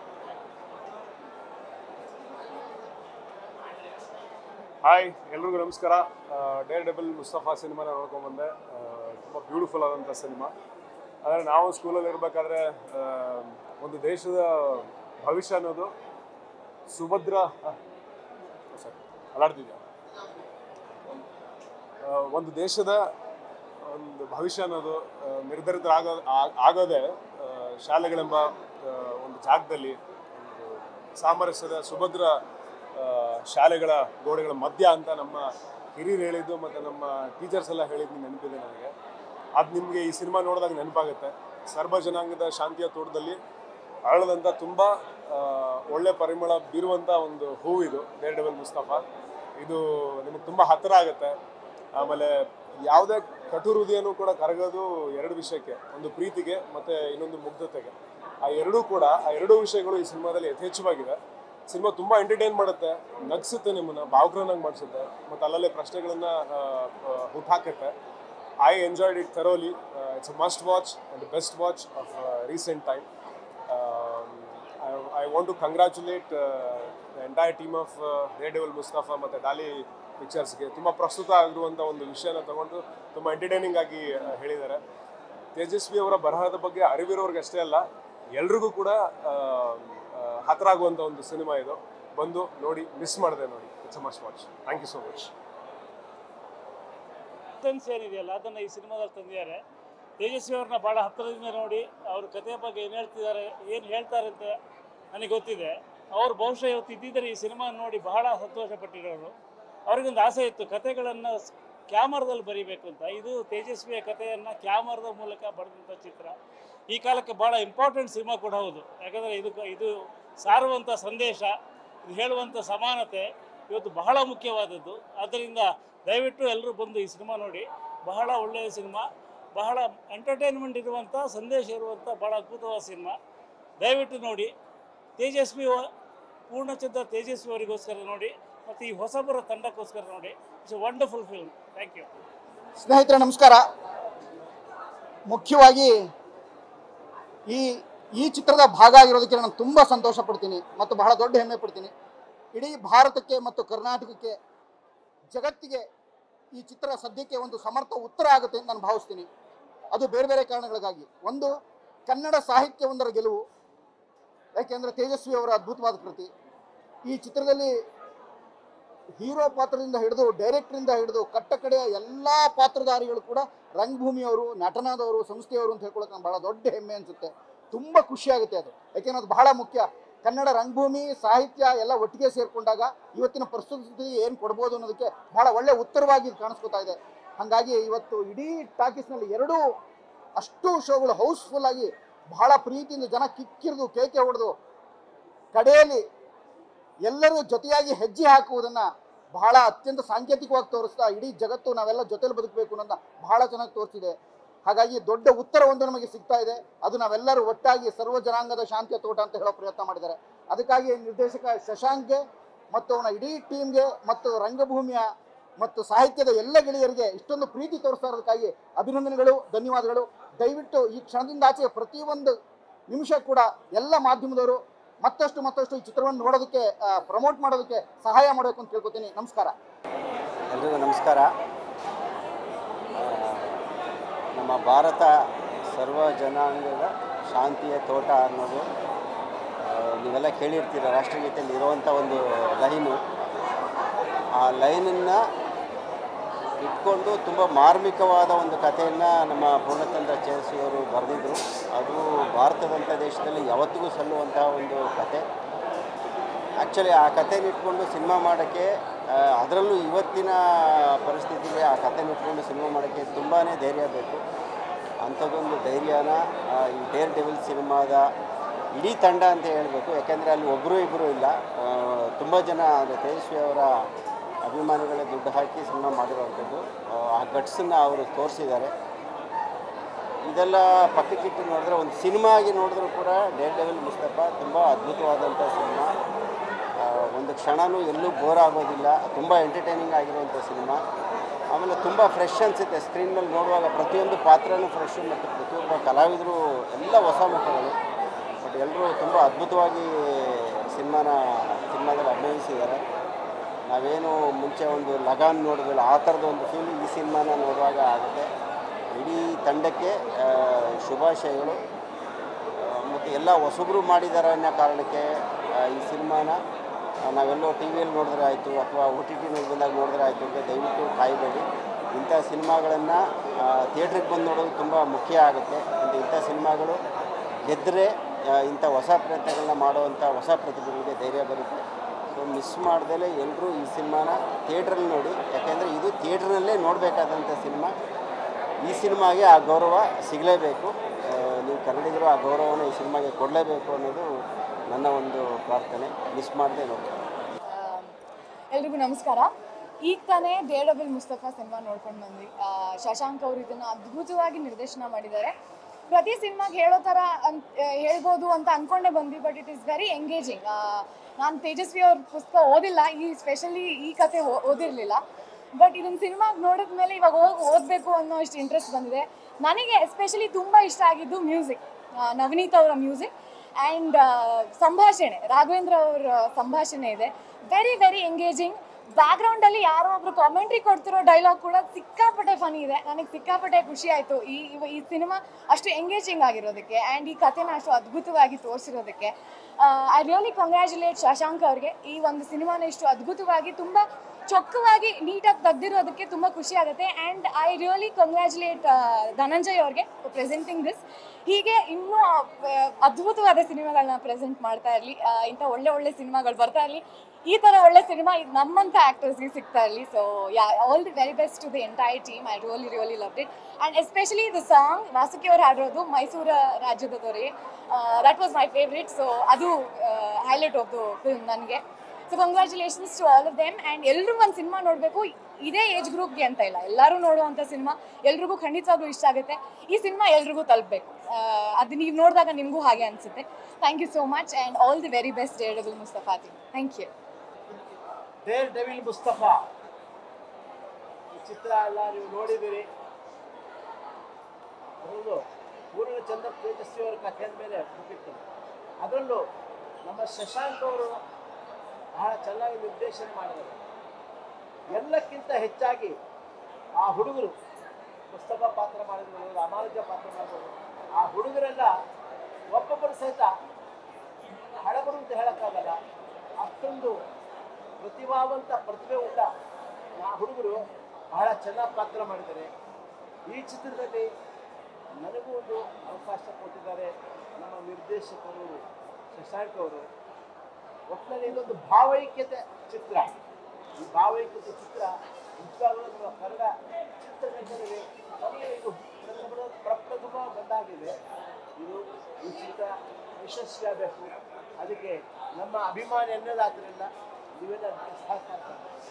hi ಎಲ್ರಿಗೂ ನಮಸ್ಕಾರ ಡೇರ್ ಡೆಬಲ್ ಮುಸ್ತಫಾ ಸಿನಿಮಾನ ನೋಡ್ಕೊಂಡ್ಬಂದೆ ತುಂಬ ಬ್ಯೂಟಿಫುಲ್ ಆದಂಥ ಸಿನಿಮಾ ಆದರೆ ನಾವು ಸ್ಕೂಲಲ್ಲಿ ಇರಬೇಕಾದ್ರೆ ಒಂದು ದೇಶದ ಭವಿಷ್ಯ ಅನ್ನೋದು ಸುಭದ್ರ ಸರಿ ಅಲಾಡ್ತಿದ್ಯಾ ಆ, ಒಂದು ದೇಶದ ಒಂದು ಭವಿಷ್ಯ ಅನ್ನೋದು ಆ, ನಿರ್ಧರಿತರಾಗೋ ಆ- ಆಗೋದೇ ಆ, ಶಾಲೆಗಳೆಂಬ ಆ, ಒಂದು ಜಾಗದಲ್ಲಿ ಒಂದು ಸಾಮರಸ್ಯದ ಸುಭದ್ರ ಆ, ಶಾಲೆಗಳ ಗೋಡೆಗಳ ಮಧ್ಯ ಅಂತ ನಮ್ಮ ಹಿರಿಯರು ಹೇಳಿದ್ದು ಮತ್ತು ನಮ್ಮ ಟೀಚರ್ಸ್ ಎಲ್ಲ ಹೇಳಿದ್ದು ನೆನಪಿದೆ ನನಗೆ ಅದು ನಿಮಗೆ ಈ ಸಿನಿಮಾ ನೋಡಿದಾಗ ನೆನಪಾಗುತ್ತೆ ಸರ್ವ ಜನಾಂಗದ ಶಾಂತಿಯ ತೋಟದಲ್ಲಿ ಅರಳದಂಥ ತುಂಬ ಒಳ್ಳೆ ಪರಿಮಳ ಬೀರುವಂಥ ಒಂದು ಹೂವಿದು ಡೇರ್ ಡೆವಲ್ ಮುಸ್ತಫಾ ಇದು ನಿಮಗೆ ತುಂಬ ಹತ್ತಿರ ಆಗುತ್ತೆ ಆಮೇಲೆ ಯಾವುದೇ ಕಟು ಹೃದಯನೂ ಕೂಡ ಕರಗೋದು ಎರಡು ವಿಷಯಕ್ಕೆ ಒಂದು ಪ್ರೀತಿಗೆ ಮತ್ತು ಇನ್ನೊಂದು ಮುಗ್ಧತೆಗೆ ಆ ಎರಡೂ ಕೂಡ ಆ ಎರಡೂ ವಿಷಯಗಳು ಈ ಸಿನಿಮಾದಲ್ಲಿ ಯಥೇಚ್ಛವಾಗಿದೆ ಸಿನಿಮಾ ತುಂಬ ಎಂಟರ್ಟೈನ್ ಮಾಡುತ್ತೆ ನಗಿಸುತ್ತೆ ನಿಮ್ಮನ್ನು ಭಾವುಕರನ್ನಾಗಿ ಮಾಡಿಸುತ್ತೆ ಮತ್ತು ಅಲ್ಲಲ್ಲೇ ಪ್ರಶ್ನೆಗಳನ್ನು ಹುಟ್ಟಾಕುತ್ತೆ I enjoyed it thoroughly it's a must watch and best watch of recent time I want to congratulate the entire team of daredevil Mustafa ಮತ್ತು ಡಾಲಿ ಪಿಕ್ಚರ್ಸ್ಗೆ ತುಂಬ ಪ್ರಸ್ತುತ ಆಗಿರುವಂಥ ಒಂದು ವಿಷಯನ ತಗೊಂಡು ತುಂಬ ಎಂಟರ್ಟೈನಿಂಗ್ ಆಗಿ ಆ, ಹೇಳಿದ್ದಾರೆ ತೇಜಸ್ವಿ ಅವರ ಬರಹದ ಬಗ್ಗೆ ಅರಿವಿರೋರ್ಗೆ ಅಷ್ಟೇ ಅಲ್ಲ ಎಲ್ರಿಗೂ ಕೂಡ ಆ, ಆ, ಹತ್ರ ಆಗುವಂಥ ಒಂದು ಸಿನಿಮಾ ಇದು ಬಂದು ನೋಡಿ ಮಿಸ್ ಮಾಡಿದೆ ನೋಡಿ it's a must watch thank you so much sense ಏನಿದೆಯಲ್ಲ ಅದನ್ನು ಈ ಸಿನಿಮಾದಲ್ಲಿ ತಂದಿದ್ದಾರೆ ತೇಜಸ್ವಿ ಅವ್ರನ್ನ ಭಾಳ ಹತ್ತಿರದಿಂದ ನೋಡಿ ಅವ್ರ ಕಥೆಯ ಬಗ್ಗೆ ಏನು ಹೇಳ್ತಿದ್ದಾರೆ ಏನು ಹೇಳ್ತಾರೆ ಅಂತ ನನಗೆ ಗೊತ್ತಿದೆ ಅವ್ರು ಬಹುಶಃ ಇವತ್ತು ಇದ್ದಿದ್ದರೆ ಈ ಸಿನಿಮಾ ನೋಡಿ ಬಹಳ ಸಂತೋಷಪಟ್ಟಿರೋರು ಅವ್ರಿಗೊಂದು ಆಸೆ ಇತ್ತು ಕಥೆಗಳನ್ನು ಕ್ಯಾಮರಾದಲ್ಲಿ ಬರೀಬೇಕು ಅಂತ ಇದು ತೇಜಸ್ವಿಯ ಕಥೆಯನ್ನು ಕ್ಯಾಮರದ ಮೂಲಕ ಬರೆದಂಥ ಚಿತ್ರ ಈ ಕಾಲಕ್ಕೆ ಭಾಳ ಇಂಪಾರ್ಟೆಂಟ್ ಸಿನಿಮಾ ಕೂಡ ಹೌದು ಯಾಕಂದರೆ ಇದು ಇದು ಸಾರುವಂಥ ಸಂದೇಶ ಇದು ಹೇಳುವಂಥ ಸಮಾನತೆ ಇವತ್ತು ಬಹಳ ಮುಖ್ಯವಾದದ್ದು ಆದ್ದರಿಂದ ದಯವಿಟ್ಟು ಎಲ್ಲರೂ ಬಂದು ಈ ಸಿನಿಮಾ ನೋಡಿ ಬಹಳ ಒಳ್ಳೆಯ ಸಿನಿಮಾ ಬಹಳ ಎಂಟರ್ಟೈನ್ಮೆಂಟ್ ಇರುವಂಥ ಸಂದೇಶ ಇರುವಂಥ ಭಾಳ ಅದ್ಭುತವಾದ ಸಿನಿಮಾ ದಯವಿಟ್ಟು ನೋಡಿ ತೇಜಸ್ವಿ ವ- ಪೂರ್ಣಚಂದ್ರ ತೇಜಸ್ವಿ ಅವರಿಗೋಸ್ಕರ ನೋಡಿ ಮತ್ತು ಈ ಹೊಸಬರ ತಂಡಕ್ಕೋಸ್ಕರ ನೋಡಿ it's a wonderful film thank you ಸ್ನೇಹಿತರೆ ನಮಸ್ಕಾರ ಮುಖ್ಯವಾಗಿ ಈ ಈ ಚಿತ್ರದ ಭಾಗ ಆಗಿರೋದಕ್ಕೆ ನಾನು ತುಂಬ ಸಂತೋಷ ಪಡ್ತೀನಿ ಮತ್ತು ಬಹಳ ದೊಡ್ಡ ಹೆಮ್ಮೆ ಪಡ್ತೀನಿ ಇಡೀ ಭಾರತಕ್ಕೆ ಮತ್ತು ಕರ್ನಾಟಕಕ್ಕೆ ಜಗತ್ತಿಗೆ ಈ ಚಿತ್ರ ಸದ್ಯಕ್ಕೆ ಒಂದು ಸಮರ್ಥ ಉತ್ತರ ಆಗುತ್ತೆ ಅಂತ ನಾನು ಭಾವಿಸ್ತೀನಿ ಅದು ಬೇರೆ ಬೇರೆ ಕಾರಣಗಳಿಗಾಗಿ ಒಂದು ಕನ್ನಡ ಸಾಹಿತ್ಯವೊಂದರ ಗೆಲುವು ಯಾಕೆಂದರೆ ತೇಜಸ್ವಿ ಅವರ ಅದ್ಭುತವಾದ ಕೃತಿ ಈ ಚಿತ್ರದಲ್ಲಿ ಹೀರೋ ಪಾತ್ರದಿಂದ ಹಿಡಿದು ಡೈರೆಕ್ಟ್ರಿಂದ ಹಿಡಿದು ಕಟ್ಟ ಕಡೆಯ ಎಲ್ಲ ಪಾತ್ರಧಾರಿಗಳು ಕೂಡ ರಂಗಭೂಮಿಯವರು ನಟನಾದವರು ಸಂಸ್ಥೆಯವರು ಅಂತ ಹೇಳ್ಕೊಳಕ್ಕೆ ನಂಗೆ ಬಹಳ ದೊಡ್ಡ ಹೆಮ್ಮೆ ಅನಿಸುತ್ತೆ ತುಂಬ ಖುಷಿಯಾಗುತ್ತೆ ಅದು ಯಾಕೆಂದ್ರೆ ಅದು ಬಹಳ ಮುಖ್ಯ ಕನ್ನಡ ರಂಗಭೂಮಿ ಸಾಹಿತ್ಯ ಎಲ್ಲ ಒಟ್ಟಿಗೆ ಸೇರಿಕೊಂಡಾಗ ಇವತ್ತಿನ ಪರಿಸ್ಥಿತಿ ಏನು ಕೊಡ್ಬೋದು ಅನ್ನೋದಕ್ಕೆ ಬಹಳ ಒಳ್ಳೆ ಉತ್ತರವಾಗಿ ಇದು ಕಾಣಿಸ್ಕೊತಾ ಇದೆ ಹಾಗಾಗಿ ಇವತ್ತು ಇಡೀ ಟಾಕೀಸ್ನಲ್ಲಿ ಎರಡೂ ಅಷ್ಟು ಶೋಗಳು ಹೌಸ್ಫುಲ್ ಆಗಿ ಬಹಳ ಪ್ರೀತಿಯಿಂದ ಜನ ಕಿಕ್ಕಿರಿದು ಕೇಕೆ ಹೊಡೆದು ಕಡೆಯಲ್ಲಿ ಎಲ್ಲರೂ ಜೊತೆಯಾಗಿ ಹೆಜ್ಜೆ ಹಾಕುವುದನ್ನು ಬಹಳ ಅತ್ಯಂತ ಸಾಂಕೇತಿಕವಾಗಿ ತೋರಿಸ್ತಾ ಇಡೀ ಜಗತ್ತು ನಾವೆಲ್ಲ ಜೊತೆಲಿ ಬದುಕಬೇಕು ಅನ್ನೋದನ್ನ ಬಹಳ ಚೆನ್ನಾಗಿ ತೋರಿಸಿದೆ ಹಾಗಾಗಿ ದೊಡ್ಡ ಉತ್ತರ ಒಂದು ನಮಗೆ ಸಿಗ್ತಾ ಇದೆ ಅದು ನಾವೆಲ್ಲರೂ ಒಟ್ಟಾಗಿ ಸರ್ವ ಜನಾಂಗದ ಶಾಂತಿಯ ತೋಟ ಅಂತ ಹೇಳೋ ಪ್ರಯತ್ನ ಮಾಡಿದ್ದಾರೆ ಅದಕ್ಕಾಗಿ ನಿರ್ದೇಶಕ ಶಶಾಂಕ್ಗೆ ಮತ್ತು ಅವನ ಇಡೀ ಟೀಮ್ಗೆ ಮತ್ತು ರಂಗಭೂಮಿಯ ಮತ್ತು ಸಾಹಿತ್ಯದ ಎಲ್ಲ ಗೆಳೆಯರಿಗೆ ಇಷ್ಟೊಂದು ಪ್ರೀತಿ ತೋರಿಸ್ತಾ ಇರೋದಕ್ಕಾಗಿ ಅಭಿನಂದನೆಗಳು ಧನ್ಯವಾದಗಳು ದಯವಿಟ್ಟು ಈ ಕ್ಷಣದಿಂದ ಆಚೆ ಪ್ರತಿಯೊಂದು ನಿಮಿಷ ಕೂಡ ಎಲ್ಲ ಮಾಧ್ಯಮದವರು ಮತ್ತಷ್ಟು ಮತ್ತಷ್ಟು ಈ ಚಿತ್ರವನ್ನು ನೋಡೋದಕ್ಕೆ ಪ್ರಮೋಟ್ ಮಾಡೋದಕ್ಕೆ ಸಹಾಯ ಮಾಡಬೇಕು ಅಂತ ಕೇಳ್ಕೊತೀನಿ ನಮಸ್ಕಾರ ಎಲ್ರಿಗೂ ನಮಸ್ಕಾರ ಆ, ನಮ್ಮ ಭಾರತ ಸರ್ವ ಜನಾಂಗದ ಶಾಂತಿಯ ತೋಟ ಅನ್ನೋದು ಆ, ನೀವೆಲ್ಲ ಕೇಳಿರ್ತೀರ ರಾಷ್ಟ್ರಗೀತೆಯಲ್ಲಿ ಇರುವಂಥ ಒಂದು ಲೈನು ಆ ಲೈನನ್ನು ಇಟ್ಕೊಂಡು ತುಂಬ ಮಾರ್ಮಿಕವಾದ ಒಂದು ಕಥೆಯನ್ನು ನಮ್ಮ ಪೂರ್ಣಚಂದ್ರ ಚೇರ್ಸಿಯವರು ಬರೆದಿದ್ರು ಅದು ಭಾರತದಂಥ ದೇಶದಲ್ಲಿ ಯಾವತ್ತಿಗೂ ಸಲ್ಲುವಂತಹ ಒಂದು ಕತೆ ಆ್ಯಕ್ಚುಲಿ ಆ ಕಥೆನ ಇಟ್ಕೊಂಡು ಸಿನಿಮಾ ಮಾಡೋಕ್ಕೆ ಅದರಲ್ಲೂ ಇವತ್ತಿನ ಪರಿಸ್ಥಿತಿಗೆ ಆ ಕಥೆನ ಇಟ್ಕೊಂಡು ಸಿನಿಮಾ ಮಾಡೋಕ್ಕೆ ತುಂಬಾ ಧೈರ್ಯ ಬೇಕು ಅಂಥದ್ದೊಂದು ಧೈರ್ಯನ ಆ, ಈ ಡೇರ್ ಡೆವಿಲ್ ಸಿನಿಮಾದ ಇಡೀ ತಂಡ ಅಂತ ಹೇಳಬೇಕು ಯಾಕೆಂದರೆ ಅಲ್ಲಿ ಒಬ್ಬರು ಇಬ್ಬರು ಇಲ್ಲ ತುಂಬ ಜನ ಅಂದರೆ ತೇಜಸ್ವಿ ಅವರ ಅಭಿಮಾನಿಗಳೇ ದುಡ್ಡು ಹಾಕಿ ಸಿನಿಮಾ ಮಾಡಿರುವಂಥದ್ದು ಆ, ಆ ಗಟ್ಸನ್ನು ಅವರು ತೋರಿಸಿದ್ದಾರೆ ಇದೆಲ್ಲ ಪಕ್ಕಕ್ಕಿಟ್ಟು ನೋಡಿದ್ರೆ ಒಂದು ಸಿನಿಮಾ ಆಗಿ ನೋಡಿದ್ರೂ ಕೂಡ ಡೇರ್ ಡೆವಿಲ್ ಮುಸ್ತಫಾ ತುಂಬ ಅದ್ಭುತವಾದಂಥ ಸಿನಿಮಾ ಆ, ಒಂದು ಕ್ಷಣನೂ ಎಲ್ಲೂ ಬೋರ್ ಆಗೋದಿಲ್ಲ ತುಂಬ ಎಂಟರ್ಟೈನಿಂಗ್ ಆಗಿರುವಂಥ ಸಿನಿಮಾ ಆಮೇಲೆ ತುಂಬ ಫ್ರೆಶ್ ಅನಿಸುತ್ತೆ ಸ್ಕ್ರೀನ್ ಮೇಲೆ ನೋಡುವಾಗ ಪ್ರತಿಯೊಂದು ಪಾತ್ರನೂ ಫ್ರೆಶ್ ಮತ್ತು ಪ್ರತಿಯೊಬ್ಬ ಕಲಾವಿದರು ಎಲ್ಲ ಹೊಸ ಮುಖಗಳು ಬಟ್ ಎಲ್ಲರೂ ತುಂಬ ಅದ್ಭುತವಾಗಿ ಸಿನಿಮಾನ ಸಿನಿಮಾದಲ್ಲಿ ಅಭಿನಯಿಸಿದ್ದಾರೆ ನಾವೇನು ಮುಂಚೆ ಒಂದು ಲಗಾನ್ ನೋಡಿದ್ವಲ್ಲ ಆ ಥರದ ಒಂದು ಫೀಲ್ ಈ ಸಿನಿಮಾನ ನೋಡುವಾಗ ಆಗುತ್ತೆ ಇಡೀ ತಂಡಕ್ಕೆ ಆ, ಶುಭಾಶಯಗಳು ಮತ್ತು ಎಲ್ಲ ಹೊಸಬ್ರು ಮಾಡಿದ್ದಾರೆ ಅನ್ನೋ ಕಾರಣಕ್ಕೆ ಆ, ಈ ಸಿನಿಮಾನ ಆ, ನಾವೆಲ್ಲೋ ಟಿ ವಿಯಲ್ಲಿ ನೋಡಿದ್ರೆ ಆಯಿತು ಅಥವಾ ಓ ಟಿ ಟಿನಲ್ಲಿ ಬಂದಾಗ ನೋಡಿದ್ರೆ ಆಯಿತು ಅಂತ ದಯವಿಟ್ಟು ಕಾಯಬೇಡಿ ಇಂಥ ಸಿನಿಮಾಗಳನ್ನು ಥಿಯೇಟ್ರಿಗೆ ಬಂದು ನೋಡೋದು ತುಂಬ ಮುಖ್ಯ ಆಗುತ್ತೆ ಮತ್ತು ಇಂಥ ಸಿನಿಮಾಗಳು ಗೆದ್ದರೆ ಇಂಥ ಹೊಸ ಪ್ರಯತ್ನಗಳನ್ನ ಮಾಡುವಂಥ ಹೊಸ ಪ್ರತಿಭೆಗಳಿಗೆ ಧೈರ್ಯ ಬರುತ್ತೆ ಸೊ ಮಿಸ್ ಮಾಡ್ದಲೇ ಎಲ್ಲರೂ ಈ ಸಿನಿಮಾನ ಥಿಯೇಟ್ರಲ್ಲಿ ನೋಡಿ ಯಾಕೆಂದರೆ ಇದು ಥಿಯೇಟ್ರ್ನಲ್ಲೇ ನೋಡಬೇಕಾದಂಥ ಸಿನಿಮಾ ಈ ಸಿನಿಮಾಗೆ ಆ ಗೌರವ ಸಿಗಲೇಬೇಕು ಆ, ನೀವು ಕನ್ನಡಿಗರು ಆ ಗೌರವವನ್ನು ಈ ಸಿನಿಮಾಗೆ ಕೊಡಲೇಬೇಕು ಅನ್ನೋದು ನನ್ನ ಒಂದು ಪ್ರಾರ್ಥನೆ ಮಿಸ್ ಮಾಡದೆ ನೋಡಿ ಎಲ್ರಿಗೂ ನಮಸ್ಕಾರ ಈಗ ತಾನೇ ಡೇಡಬಲ್ ಮುಸ್ತಫಾ ಸಿನಿಮಾ ನೋಡ್ಕೊಂಡು ಬಂದ್ವಿ ಆ, ಶಶಾಂಕ್ ಅವರು ಇದನ್ನು ಅದ್ಭುತವಾಗಿ ನಿರ್ದೇಶನ ಮಾಡಿದ್ದಾರೆ ಪ್ರತಿ ಸಿನಿಮಾಗೆ ಹೇಳೋ ಥರ ಅಂತ ಹೇಳ್ಬೋದು ಅಂತ ಅಂದ್ಕೊಂಡೇ ಬಂದ್ವಿ but it is very engaging ನಾನು ತೇಜಸ್ವಿ ಅವ್ರ ಪುಸ್ತಕ ಓದಿಲ್ಲ ಈ ಸ್ಪೆಷಲಿ ಈ ಕತೆ ಓ- ಓದಿರಲಿಲ್ಲ ಬಟ್ ಇದನ್ನ ಸಿನಿಮಾಗೆ ನೋಡಿದ ಮೇಲೆ ಇವಾಗ ಹೋಗಿ ಓದಬೇಕು ಅನ್ನೋ ಇಷ್ಟು ಇಂಟ್ರೆಸ್ಟ್ ಬಂದಿದೆ ನನಗೆ ಎಸ್ಪೆಷಲಿ ತುಂಬ ಇಷ್ಟ ಆಗಿದ್ದು ಮ್ಯೂಸಿಕ್ ನವನೀತ್ ಅವರ ಮ್ಯೂಸಿಕ್ ಆ್ಯಂಡ್ ಸಂಭಾಷಣೆ ರಾಘವೇಂದ್ರ ಅವರ ಸಂಭಾಷಣೆ ಇದೆ ವೆರಿ ವೆರಿ ಎಂಗೇಜಿಂಗ್ ಬ್ಯಾಕ್ಗ್ರೌಂಡಲ್ಲಿ ಯಾರೋ ಒಬ್ರು ಕಾಮೆಂಟ್ರಿ ಕೊಡ್ತಿರೋ ಡೈಲಾಗ್ ಕೂಡ ಸಿಕ್ಕಾಪಟ್ಟೆ ಫನಿ ಇದೆ ನನಗೆ ಸಿಕ್ಕಾಪಟ್ಟೆ ಖುಷಿ ಆಯಿತು ಈ ಇವ- ಈ ಸಿನಿಮಾ ಅಷ್ಟು ಎಂಗೇಜಿಂಗ್ ಆಗಿರೋದಕ್ಕೆ ಆ್ಯಂಡ್ ಈ ಕಥೆನ ಅಷ್ಟು ಅದ್ಭುತವಾಗಿ ತೋರಿಸಿರೋದಕ್ಕೆ ಐ ರಿಯಲಿ ಕಂಗ್ರ್ಯಾಚುಲೇಟ್ ಶಶಾಂಕ್ ಅವ್ರಿಗೆ ಈ ಒಂದು ಸಿನಿಮಾನ ಇಷ್ಟು ಅದ್ಭುತವಾಗಿ ತುಂಬ ಚೊಕ್ಕವಾಗಿ ನೀಟಾಗಿ ತೆಗ್ದಿರೋದಕ್ಕೆ ತುಂಬ ಖುಷಿ ಆಗುತ್ತೆ and I really congratulate Dhananjay ಅವ್ರಿಗೆ ಪ್ರೆಸೆಂಟಿಂಗ್ ದಿಸ್ ಹೀಗೆ ಇನ್ನೂ ಆ, ಅದ್ಭುತವಾದ ಸಿನಿಮಾಗಳನ್ನ ಪ್ರೆಸೆಂಟ್ ಮಾಡ್ತಾ ಇರಲಿ ಇಂಥ ಒಳ್ಳೆ ಒಳ್ಳೆ ಸಿನಿಮಾಗಳು ಬರ್ತಾ ಇರಲಿ ಈ ಥರ ಒಳ್ಳೆ ಸಿನಿಮಾ ಇದು ನಮ್ಮಂಥ ಆ್ಯಕ್ಟರ್ಸ್ಗೆ ಸಿಗ್ತಾ ಇರಲಿ so yeah all the very best to the entire team I really really love it and especially the song Vasuki ಅವರು ಹಾಡಿರೋದು ಮೈಸೂರ ರಾಜ್ಯದವರಿಗೆ that was my favourite so ಅದು ಹೈಲೈಟ್ ಆಫ್ ದ ಫಿಲ್ಮ್ ನನಗೆ so congratulations to all of them and ಎಲ್ಲರೂ ಒಂದು cinema ನೋಡಬೇಕು ಇದೇ ಏಜ್ ಗ್ರೂಪ್ಗೆ ಅಂತ ಇಲ್ಲ ಎಲ್ಲರೂ ನೋಡುವಂಥ ಸಿನಿಮಾ ಎಲ್ರಿಗೂ ಖಂಡಿತವಾಗ್ಲೂ ಇಷ್ಟ ಆಗುತ್ತೆ ಈ ಸಿನಿಮಾ ಎಲ್ರಿಗೂ ತಲುಪಬೇಕು ಅದು ನೀವು ನೋಡಿದಾಗ ನಿಮಗೂ ಹಾಗೆ ಅನಿಸುತ್ತೆ thank you so much and all the very best daredevil ಮುಸ್ತಫಾತಿ thank you daredevil Mustafa ಈ ಚಿತ್ರ ಎಲ್ಲ ನೀವು ನೋಡಿದ್ದೀರಿ ಹೌದು ಪೂರ್ಣಚಂದ್ರ ತೇಜಸ್ವಿ ಅವರ ಕಥೆಯ ಮೇಲೆ ಮುಗಿತ್ತು ಅದರಲ್ಲೂ ನಮ್ಮ ಶಶಾಂಕ್ ಅವರು ಬಹಳ ಚೆನ್ನಾಗಿ ನಿರ್ದೇಶನ ಮಾಡಿದರು ಎಲ್ಲಕ್ಕಿಂತ ಹೆಚ್ಚಾಗಿ ಆ ಹುಡುಗರು ಮುಸ್ತಫಾ ಪಾತ್ರ ಮಾಡಿದ್ರು ರಾಮಾನುಜ ಪಾತ್ರ ಮಾಡಿದ್ರು ಆ ಹುಡುಗರೆಲ್ಲ ಒಬ್ಬೊಬ್ಬರು ಸಹಿತ ಹಳಬರು ಅಂತ ಹೇಳೋಕ್ಕಾಗಲ್ಲ ಅಷ್ಟೊಂದು ಪ್ರತಿಭಾವಂತ ಪ್ರತಿಭೆ ಉಂಟ ಆ ಹುಡುಗರು ಬಹಳ ಚೆನ್ನಾಗಿ ಪಾತ್ರ ಮಾಡಿದ್ದಾರೆ ಈ ಚಿತ್ರದಲ್ಲಿ ನನಗೂ ಒಂದು ಅವಕಾಶ ಕೊಟ್ಟಿದ್ದಾರೆ ನಮ್ಮ ನಿರ್ದೇಶಕರು ಶಶಾಂಕ್ ಅವರು ಒಟ್ಟಿನಲ್ಲಿ ಇದೊಂದು ಭಾವೈಕ್ಯತೆ ಚಿತ್ರ ಈ ಭಾವೈಕ್ಯತೆ ಚಿತ್ರ ನಿಜವಾಗ್ಲೂ ನಮ್ಮ ಕನ್ನಡ ಚಿತ್ರರಂಗದಲ್ಲಿ ನನಗೆ ಇದು ಪ್ರಥಮ ಪ್ರಪ್ರಥಮ ಬಂದಾಗಿದೆ ಇದು ಈ ಚಿತ್ರ ಯಶಸ್ವಿಯಾಗಬೇಕು ಅದಕ್ಕೆ ನಮ್ಮ ಅಭಿಮಾನಿ ಅನ್ನೋದಾದ್ರಿಂದ ನೀವೆಲ್ಲ ಅದಕ್ಕೆ ಸಹಕಾರ ಮಾಡಿ.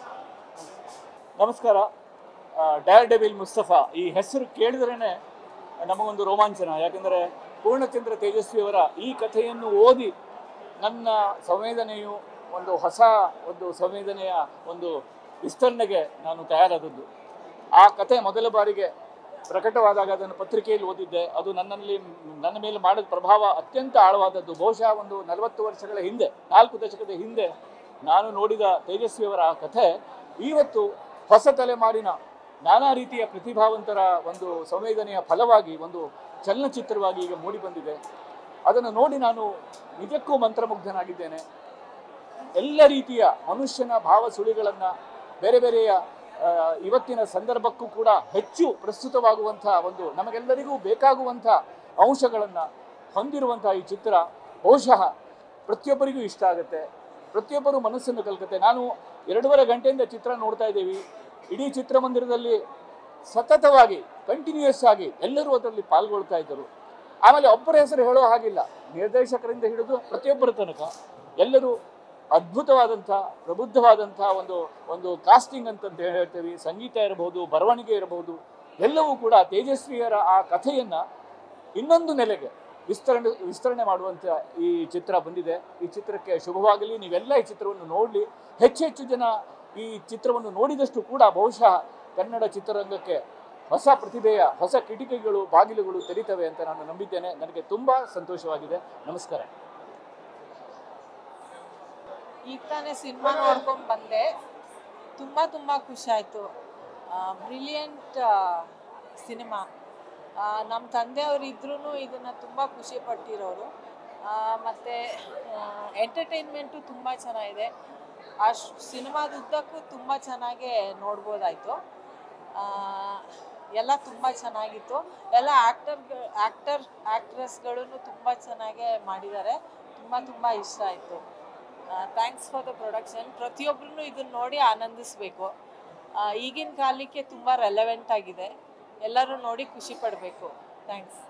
ನಮಸ್ಕಾರ ಡಯರ್ ಡೆವಿಲ್ ಮುಸ್ತಫಾ ಈ ಹೆಸರು ಕೇಳಿದ್ರೇ ನಮಗೊಂದು ರೋಮಾಂಚನ ಯಾಕಂದರೆ ಪೂರ್ಣಚಂದ್ರ ತೇಜಸ್ವಿಯವರ ಈ ಕಥೆಯನ್ನು ಓದಿ ನನ್ನ ಸಂವೇದನೆಯು ಒಂದು ಹೊಸ ಒಂದು ಸಂವೇದನೆಯ ಒಂದು ವಿಸ್ತರಣೆಗೆ ನಾನು ತಯಾರಾದದ್ದು ಆ ಕಥೆ ಮೊದಲ ಬಾರಿಗೆ ಪ್ರಕಟವಾದಾಗ ಅದನ್ನು ಪತ್ರಿಕೆಯಲ್ಲಿ ಓದಿದ್ದೆ ಅದು ನನ್ನಲ್ಲಿ ನನ್ನ ಮೇಲೆ ಮಾಡಿದ ಪ್ರಭಾವ ಅತ್ಯಂತ ಆಳವಾದದ್ದು ಬಹುಶಃ ಒಂದು ನಲವತ್ತು ವರ್ಷಗಳ ಹಿಂದೆ ನಾಲ್ಕು ದಶಕದ ಹಿಂದೆ ನಾನು ನೋಡಿದ ತೇಜಸ್ವಿಯವರ ಆ ಕಥೆ ಇವತ್ತು ಹೊಸ ತಲೆಮಾರಿನ ನಾನಾ ರೀತಿಯ ಪ್ರತಿಭಾವಂತರ ಒಂದು ಸಂವೇದನೆಯ ಫಲವಾಗಿ ಒಂದು ಚಲನಚಿತ್ರವಾಗಿ ಈಗ ಮೂಡಿಬಂದಿದೆ ಅದನ್ನು ನೋಡಿ ನಾನು ನಿಜಕ್ಕೂ ಮಂತ್ರಮುಗ್ಧನಾಗಿದ್ದೇನೆ ಎಲ್ಲ ರೀತಿಯ ಮನುಷ್ಯನ ಭಾವ ಸುಳಿಗಳನ್ನು ಬೇರೆ ಬೇರೆಯ ಆ, ಇವತ್ತಿನ ಸಂದರ್ಭಕ್ಕೂ ಕೂಡ ಹೆಚ್ಚು ಪ್ರಸ್ತುತವಾಗುವಂಥ ಒಂದು ನಮಗೆಲ್ಲರಿಗೂ ಬೇಕಾಗುವಂಥ ಅಂಶಗಳನ್ನು ಹೊಂದಿರುವಂಥ ಈ ಚಿತ್ರ ಬಹುಶಃ ಪ್ರತಿಯೊಬ್ಬರಿಗೂ ಇಷ್ಟ ಆಗುತ್ತೆ ಪ್ರತಿಯೊಬ್ಬರು ಮನಸ್ಸನ್ನು ಕಲ್ಕತ್ತೆ ನಾನು ಎರಡೂವರೆ ಗಂಟೆಯಿಂದ ಚಿತ್ರ ನೋಡ್ತಾ ಇದ್ದೀವಿ ಇಡೀ ಚಿತ್ರಮಂದಿರದಲ್ಲಿ ಸತತವಾಗಿ ಕಂಟಿನ್ಯೂಯಸ್ ಆಗಿ ಎಲ್ಲರೂ ಅದರಲ್ಲಿ ಪಾಲ್ಗೊಳ್ತಾ ಇದ್ದರು ಆಮೇಲೆ ಒಬ್ಬರ ಹೆಸರು ಹೇಳೋ ಹಾಗಿಲ್ಲ ನಿರ್ದೇಶಕರಿಂದ ಹಿಡಿದು ಪ್ರತಿಯೊಬ್ಬರ ತನಕ ಎಲ್ಲರೂ ಅದ್ಭುತವಾದಂಥ ಪ್ರಬುದ್ಧವಾದಂಥ ಒಂದು ಒಂದು ಕಾಸ್ಟಿಂಗ್ ಅಂತ ಹೇಳ್ತೇವೆ ಸಂಗೀತ ಇರಬಹುದು ಬರವಣಿಗೆ ಇರಬಹುದು ಎಲ್ಲವೂ ಕೂಡ ತೇಜಸ್ವಿಯರ ಆ ಕಥೆಯನ್ನು ಇನ್ನೊಂದು ನೆಲೆಗೆ ವಿಸ್ತರಣೆ ವಿಸ್ತರಣೆ ಮಾಡುವಂಥ ಈ ಚಿತ್ರ ಬಂದಿದೆ ಈ ಚಿತ್ರಕ್ಕೆ ಶುಭವಾಗಲಿ ನೀವೆಲ್ಲ ಈ ಚಿತ್ರವನ್ನು ನೋಡಲಿ ಹೆಚ್ಚು ಹೆಚ್ಚು ಜನ ಈ ಚಿತ್ರವನ್ನು ನೋಡಿದಷ್ಟು ಕೂಡ ಬಹುಶಃ ಕನ್ನಡ ಚಿತ್ರರಂಗಕ್ಕೆ ಹೊಸ ಪ್ರತಿಭೆಯ ಹೊಸ ಕಿಟಿಕಿಗಳು ಬಾಗಿಲುಗಳು ತೆರೀತವೆ ಅಂತ ನಾನು ನಂಬಿದ್ದೇನೆ ನನಗೆ ತುಂಬ ಸಂತೋಷವಾಗಿದೆ ನಮಸ್ಕಾರ ಈಗ ತಾನೇ ಸಿನಿಮಾ ನೋಡ್ಕೊಂಡು ಬಂದೆ ತುಂಬ ತುಂಬ ಖುಷಿ ಆಯಿತು ಬ್ರಿಲಿಯಂಟ್ ಸಿನಿಮಾ ನಮ್ಮ ತಂದೆಯವರು ಇದ್ರೂ ಇದನ್ನು ತುಂಬ ಖುಷಿ ಪಟ್ಟಿರೋರು ಮತ್ತು ಎಂಟರ್ಟೈನ್ಮೆಂಟು ತುಂಬ ಚೆನ್ನಾಗಿದೆ ಆ ಸಿನಿಮಾದುದ್ದಕ್ಕೂ ತುಂಬ ಚೆನ್ನಾಗೇ ನೋಡ್ಬೋದಾಯಿತು ಎಲ್ಲ ತುಂಬ ಚೆನ್ನಾಗಿತ್ತು ಎಲ್ಲ ಆ್ಯಕ್ಟರ್ ಆ್ಯಕ್ಟರ್ ಆ್ಯಕ್ಟ್ರೆಸ್ಗಳೂ ತುಂಬ ಚೆನ್ನಾಗೇ ಮಾಡಿದ್ದಾರೆ ತುಂಬ ತುಂಬ ಇಷ್ಟ ಆಯಿತು ಥ್ಯಾಂಕ್ಸ್ ಫಾರ್ ದ ಪ್ರೊಡಕ್ಷನ್ ಪ್ರತಿಯೊಬ್ಬರೂ ಇದನ್ನು ನೋಡಿ ಆನಂದಿಸಬೇಕು ಈಗಿನ ಕಾಲಕ್ಕೆ ತುಂಬ ರೆಲೆವೆಂಟ್ ಆಗಿದೆ ಎಲ್ಲರೂ ನೋಡಿ ಖುಷಿ ಪಡಬೇಕು ಥ್ಯಾಂಕ್ಸ್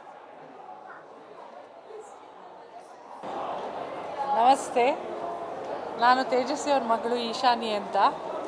ನಮಸ್ತೆ ನಾನು ತೇಜಸ್ವಿ ಅವ್ರ ಮಗಳು ಈಶಾನಿ ಅಂತ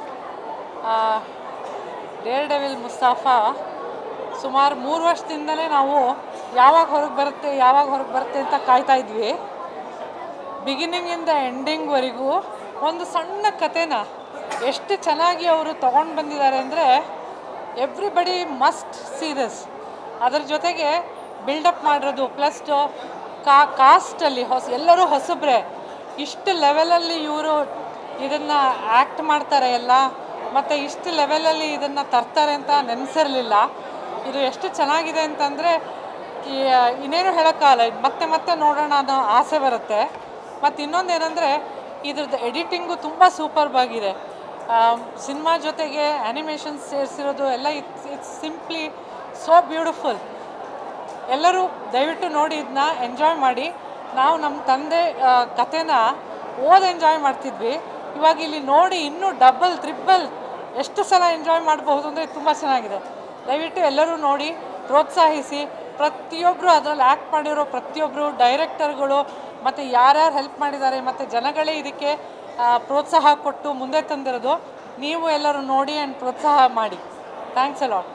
ಡೇರ್ ಡೆವಿಲ್ ಮುಸ್ತಾಫಾ ಸುಮಾರು ಮೂರು ವರ್ಷದಿಂದಲೇ ನಾವು ಯಾವಾಗ ಹೊರಗೆ ಬರುತ್ತೆ ಯಾವಾಗ ಹೊರಗೆ ಬರುತ್ತೆ ಅಂತ ಕಾಯ್ತಾ ಇದ್ವಿ ಬಿಗಿನಿಂಗಿಂದ ಎಂಡಿಂಗ್ವರೆಗೂ ಒಂದು ಸಣ್ಣ ಕಥೆನ ಎಷ್ಟು ಚೆನ್ನಾಗಿ ಅವರು ತೊಗೊಂಡು ಬಂದಿದ್ದಾರೆ ಅಂದರೆ ಎವ್ರಿಬಡಿ ಮಸ್ಟ್ ಸೀರಿಯಸ್ ಅದ್ರ ಜೊತೆಗೆ ಬಿಲ್ಡಪ್ ಮಾಡಿರೋದು ಪ್ಲಸ್ ಕಾ ಕಾಸ್ಟಲ್ಲಿ ಹೊಸ ಎಲ್ಲರೂ ಹೊಸಬ್ರೆ ಇಷ್ಟು ಲೆವೆಲಲ್ಲಿ ಇವರು ಇದನ್ನು ಆ್ಯಕ್ಟ್ ಮಾಡ್ತಾರೆ ಎಲ್ಲ ಮತ್ತು ಇಷ್ಟು ಲೆವೆಲಲ್ಲಿ ಇದನ್ನು ತರ್ತಾರೆ ಅಂತ ನೆನೆಸಿರಲಿಲ್ಲ ಇದು ಎಷ್ಟು ಚೆನ್ನಾಗಿದೆ ಅಂತಂದರೆ ಈ ಇನ್ನೇನು ಹೇಳೋಕ್ಕಾಗಲ್ಲ ಮತ್ತೆ ಮತ್ತೆ ನೋಡೋಣ ಅನ್ನೋ ಆಸೆ ಬರುತ್ತೆ ಮತ್ತು ಇನ್ನೊಂದು ಏನಂದರೆ ಇದ್ರದ್ದು ಎಡಿಟಿಂಗು ತುಂಬ ಸೂಪರ್ಬ್ ಆಗಿದೆ ಸಿನಿಮಾ ಜೊತೆಗೆ ಆ್ಯನಿಮೇಷನ್ಸ್ ಸೇರಿಸಿರೋದು ಎಲ್ಲ it's it's simply so beautiful ಎಲ್ಲರೂ ದಯವಿಟ್ಟು ನೋಡಿ ಇದನ್ನ ಎಂಜಾಯ್ ಮಾಡಿ ನಾವು ನಮ್ಮ ತಂದೆ ಆ, ಕಥೆನ ಓದ್ ಎಂಜಾಯ್ ಮಾಡ್ತಿದ್ವಿ ಇವಾಗ ಇಲ್ಲಿ ನೋಡಿ ಇನ್ನೂ ಡಬಲ್ ತ್ರಿಬಲ್ ಎಷ್ಟು ಸಲ ಎಂಜಾಯ್ ಮಾಡಬಹುದು ಅಂದರೆ ತುಂಬ ಚೆನ್ನಾಗಿದೆ ದಯವಿಟ್ಟು ಎಲ್ಲರೂ ನೋಡಿ ಪ್ರೋತ್ಸಾಹಿಸಿ ಪ್ರತಿಯೊಬ್ಬರು ಅದರಲ್ಲಿ ಆ್ಯಕ್ಟ್ ಮಾಡಿರೋ ಪ್ರತಿಯೊಬ್ಬರು ಡೈರೆಕ್ಟರ್ಗಳು ಮತ್ತು ಯಾರ್ಯಾರು ಹೆಲ್ಪ್ ಮಾಡಿದ್ದಾರೆ ಮತ್ತು ಜನಗಳೇ ಇದಕ್ಕೆ ಆ, ಪ್ರೋತ್ಸಾಹ ಕೊಟ್ಟು ಮುಂದೆ ತಂದಿರೋದು ನೀವು ಎಲ್ಲರೂ ನೋಡಿ ಆ್ಯಂಡ್ ಪ್ರೋತ್ಸಾಹ ಮಾಡಿ ಥ್ಯಾಂಕ್ಸ್ ಅಲಾಟ್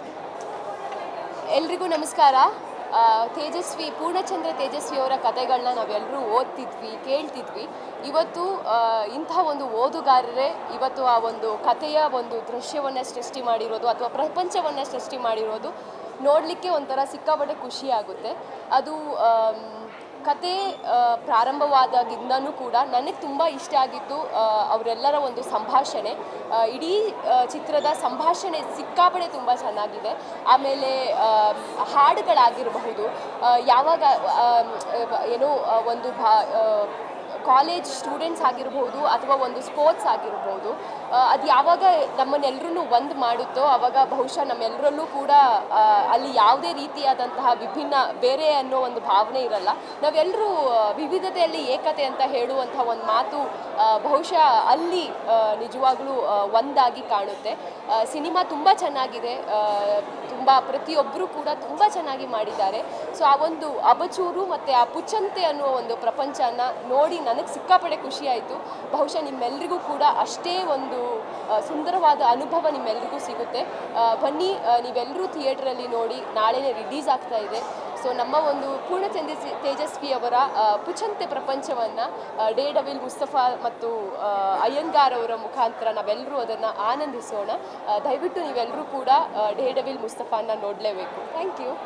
ಎಲ್ರಿಗೂ ನಮಸ್ಕಾರ ಆ, ತೇಜಸ್ವಿ ಪೂರ್ಣಚಂದ್ರ ತೇಜಸ್ವಿ ಅವರ ಕಥೆಗಳನ್ನ ನಾವೆಲ್ಲರೂ ಓದ್ತಿದ್ವಿ ಕೇಳ್ತಿದ್ವಿ ಇವತ್ತು ಆ, ಇಂಥ ಒಂದು ಓದುಗಾರರೇ ಇವತ್ತು ಆ ಒಂದು ಕಥೆಯ ಒಂದು ದೃಶ್ಯವನ್ನು ಸೃಷ್ಟಿ ಮಾಡಿರೋದು ಅಥವಾ ಪ್ರಪಂಚವನ್ನು ಸೃಷ್ಟಿ ಮಾಡಿರೋದು ನೋಡಲಿಕ್ಕೆ ಒಂಥರ ಸಿಕ್ಕಾಪಟ್ಟೆ ಖುಷಿ ಆಗುತ್ತೆ ಅದು ಆಮ್, ಕತೆ ಆ, ಪ್ರಾರಂಭವಾದಾಗಿಂದನೂ ಕೂಡ ನನಗೆ ತುಂಬ ಇಷ್ಟ ಆಗಿದ್ದು ಆ, ಅವರೆಲ್ಲರ ಒಂದು ಸಂಭಾಷಣೆ ಆ, ಇಡೀ ಆ, ಚಿತ್ರದ ಸಂಭಾಷಣೆ ಸಿಕ್ಕಾಪಡೆ ತುಂಬ ಚೆನ್ನಾಗಿದೆ ಆಮೇಲೆ ಆ, ಹಾಡುಗಳಾಗಿರಬಹುದು ಆ, ಯಾವಾಗ ಆ, ಏನೋ ಆ, ಒಂದು ಭಾ ಆ, ಕಾಲೇಜ್ ಸ್ಟೂಡೆಂಟ್ಸ್ ಆಗಿರ್ಬೋದು ಅಥವಾ ಒಂದು ಸ್ಪೋರ್ಟ್ಸ್ ಆಗಿರ್ಬೋದು ಅದು ಯಾವಾಗ ನಮ್ಮನ್ನೆಲ್ಲರೂ ಒಂದು ಮಾಡುತ್ತೋ ಆವಾಗ ಬಹುಶಃ ನಮ್ಮೆಲ್ಲರಲ್ಲೂ ಕೂಡ ಆ, ಅಲ್ಲಿ ಯಾವುದೇ ರೀತಿಯಾದಂತಹ ವಿಭಿನ್ನ ಬೇರೆ ಅನ್ನೋ ಒಂದು ಭಾವನೆ ಇರಲ್ಲ ನಾವೆಲ್ಲರೂ ಆ, ವಿವಿಧತೆಯಲ್ಲಿ ಏಕತೆ ಅಂತ ಹೇಳುವಂತಹ ಒಂದು ಮಾತು ಆ, ಬಹುಶಃ ಅಲ್ಲಿ ಆ, ನಿಜವಾಗ್ಲೂ ಆ, ಒಂದಾಗಿ ಕಾಣುತ್ತೆ ಆ, ಸಿನಿಮಾ ತುಂಬ ಚೆನ್ನಾಗಿದೆ ಆ, ತುಂಬ ಪ್ರತಿಯೊಬ್ಬರು ಕೂಡ ತುಂಬ ಚೆನ್ನಾಗಿ ಮಾಡಿದ್ದಾರೆ ಸೊ ಆ ಒಂದು ಅಬಚೂರು ಮತ್ತು ಆ ಪುಚ್ಚಂತೆ ಅನ್ನುವ ಒಂದು ಪ್ರಪಂಚನ ನೋಡಿ ನನಗೆ ಸಿಕ್ಕಾಪಡೆ ಖುಷಿ ಆಯಿತು ಬಹುಶಃ ನಿಮ್ಮೆಲ್ರಿಗೂ ಕೂಡ ಅಷ್ಟೇ ಒಂದು ಆ, ಸುಂದರವಾದ ಅನುಭವ ನಿಮ್ಮೆಲ್ರಿಗೂ ಸಿಗುತ್ತೆ ಆ, ಬನ್ನಿ ಆ, ನೀವೆಲ್ಲರೂ ಥಿಯೇಟ್ರಲ್ಲಿ ನೋಡಿ ನಾಳೆನೇ ರಿಲೀಸ್ ಆಗ್ತಾ ಇದೆ ಸೊ ನಮ್ಮ ಒಂದು ಪೂರ್ಣಚಂದ್ರ ತೇಜಸ್ವಿ ಅವರ ಆ, ಪುಚಂತೆ ಪ್ರಪಂಚವನ್ನು ಡೇ ಡವಿಲ್ ಮುಸ್ತಫಾ ಮತ್ತು ಆ, ಅಯ್ಯಂಗಾರ್ ಅವರ ಮುಖಾಂತರ ನಾವೆಲ್ಲರೂ ಅದನ್ನು ಆನಂದಿಸೋಣ ಆ, ದಯವಿಟ್ಟು ನೀವೆಲ್ಲರೂ ಕೂಡ ಡೇ ಡವಿಲ್ ಮುಸ್ತಫಾನ ನೋಡಲೇಬೇಕು thank you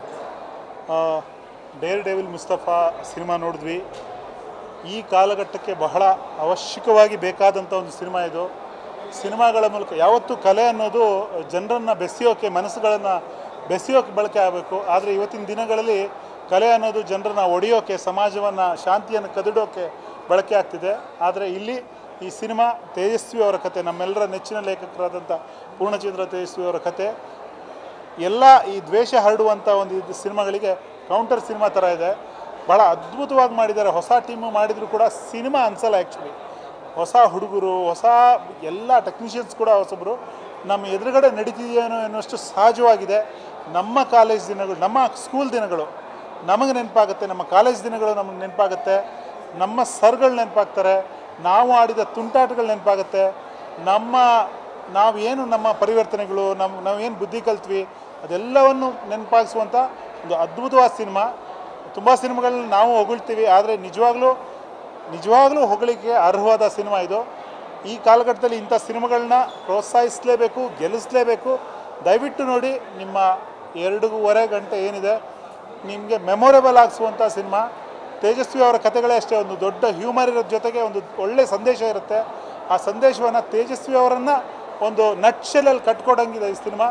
daredevil Mustafa cinema ನೋಡಿದ್ವಿ ಈ ಕಾಲಘಟ್ಟಕ್ಕೆ ಬಹಳ ಅವಶ್ಯಕವಾಗಿ ಬೇಕಾದಂಥ ಒಂದು ಸಿನಿಮಾ ಇದು ಸಿನಿಮಾಗಳ ಮೂಲಕ ಯಾವತ್ತೂ ಕಲೆ ಅನ್ನೋದು ಜನರನ್ನು ಬೆಸೆಯೋಕೆ ಮನಸ್ಸುಗಳನ್ನು ಬೆಸೆಯೋಕೆ ಬಳಕೆ ಆಗಬೇಕು ಆದರೆ ಇವತ್ತಿನ ದಿನಗಳಲ್ಲಿ ಕಲೆ ಅನ್ನೋದು ಜನರನ್ನ ಒಡೆಯೋಕೆ ಸಮಾಜವನ್ನು ಶಾಂತಿಯನ್ನು ಕದಿಡೋಕೆ ಬಳಕೆ ಆಗ್ತಿದೆ ಆದರೆ ಇಲ್ಲಿ ಈ ಸಿನಿಮಾ ತೇಜಸ್ವಿ ಅವರ ಕತೆ ನಮ್ಮೆಲ್ಲರ ನೆಚ್ಚಿನ ಲೇಖಕರಾದಂಥ ಪೂರ್ಣಚಂದ್ರ ತೇಜಸ್ವಿ ಅವರ ಕತೆ ಎಲ್ಲ ಈ ದ್ವೇಷ ಹರಡುವಂಥ ಒಂದು ಇದು ಸಿನಿಮಾಗಳಿಗೆ ಕೌಂಟರ್ ಸಿನಿಮಾ ಥರ ಇದೆ ಭಾಳ ಅದ್ಭುತವಾಗಿ ಮಾಡಿದ್ದಾರೆ ಹೊಸ ಟೀಮು ಮಾಡಿದರೂ ಕೂಡ ಸಿನಿಮಾ ಅನ್ಸಲ್ಲ ಆ್ಯಕ್ಚುಲಿ ಹೊಸ ಹುಡುಗರು ಹೊಸ ಎಲ್ಲ ಟೆಕ್ನಿಷಿಯನ್ಸ್ ಕೂಡ ಹೊಸಬರು ನಮ್ಮ ಎದುರುಗಡೆ ನಡೀತಿದೆಯೇನೋ ಎನ್ನುವಷ್ಟು ಸಹಜವಾಗಿದೆ ನಮ್ಮ ಕಾಲೇಜ್ ದಿನಗಳು ನಮ್ಮ ಸ್ಕೂಲ್ ದಿನಗಳು ನಮಗೆ ನೆನಪಾಗುತ್ತೆ ನಮ್ಮ ಕಾಲೇಜ್ ದಿನಗಳು ನಮಗೆ ನೆನಪಾಗುತ್ತೆ ನಮ್ಮ ಸರ್ಗಳು ನೆನಪಾಗ್ತಾರೆ ನಾವು ಆಡಿದ ತುಂಟಾಟಗಳು ನೆನಪಾಗುತ್ತೆ ನಮ್ಮ ನಾವೇನು ನಮ್ಮ ಪರಿವರ್ತನೆಗಳು ನಮ್ಮ ನಾವೇನು ಬುದ್ಧಿ ಕಲ್ತ್ವಿ ಅದೆಲ್ಲವನ್ನು ನೆನಪಾಗಿಸುವಂಥ ಒಂದು ಅದ್ಭುತವಾದ ಸಿನಿಮಾ ತುಂಬ ಸಿನಿಮಾಗಳನ್ನ ನಾವು ಹೊಗಳ್ತೀವಿ ಆದರೆ ನಿಜವಾಗ್ಲೂ ನಿಜವಾಗ್ಲೂ ಹೊಗಳಿಕೆ ಅರ್ಹವಾದ ಸಿನಿಮಾ ಇದು ಈ ಕಾಲಘಟ್ಟದಲ್ಲಿ ಇಂಥ ಸಿನಿಮಾಗಳನ್ನ ಪ್ರೋತ್ಸಾಹಿಸಲೇಬೇಕು ಗೆಲ್ಲಿಸಲೇಬೇಕು ದಯವಿಟ್ಟು ನೋಡಿ ನಿಮ್ಮ ಎರಡೂವರೆ ಗಂಟೆ ಏನಿದೆ ನಿಮಗೆ ಮೆಮೊರೇಬಲ್ ಆಗಿಸುವಂಥ ಸಿನಿಮಾ ತೇಜಸ್ವಿ ಅವರ ಕಥೆಗಳೇ ಅಷ್ಟೇ ಒಂದು ದೊಡ್ಡ ಹ್ಯೂಮರ್ ಇರೋ ಜೊತೆಗೆ ಒಂದು ಒಳ್ಳೆಯ ಸಂದೇಶ ಇರುತ್ತೆ ಆ ಸಂದೇಶವನ್ನು ತೇಜಸ್ವಿ ಅವರನ್ನು ಒಂದು ನಟ್ಶೆಲಲ್ಲಿ ಕಟ್ಕೊಡಂಗಿದೆ ಈ ಸಿನಿಮಾ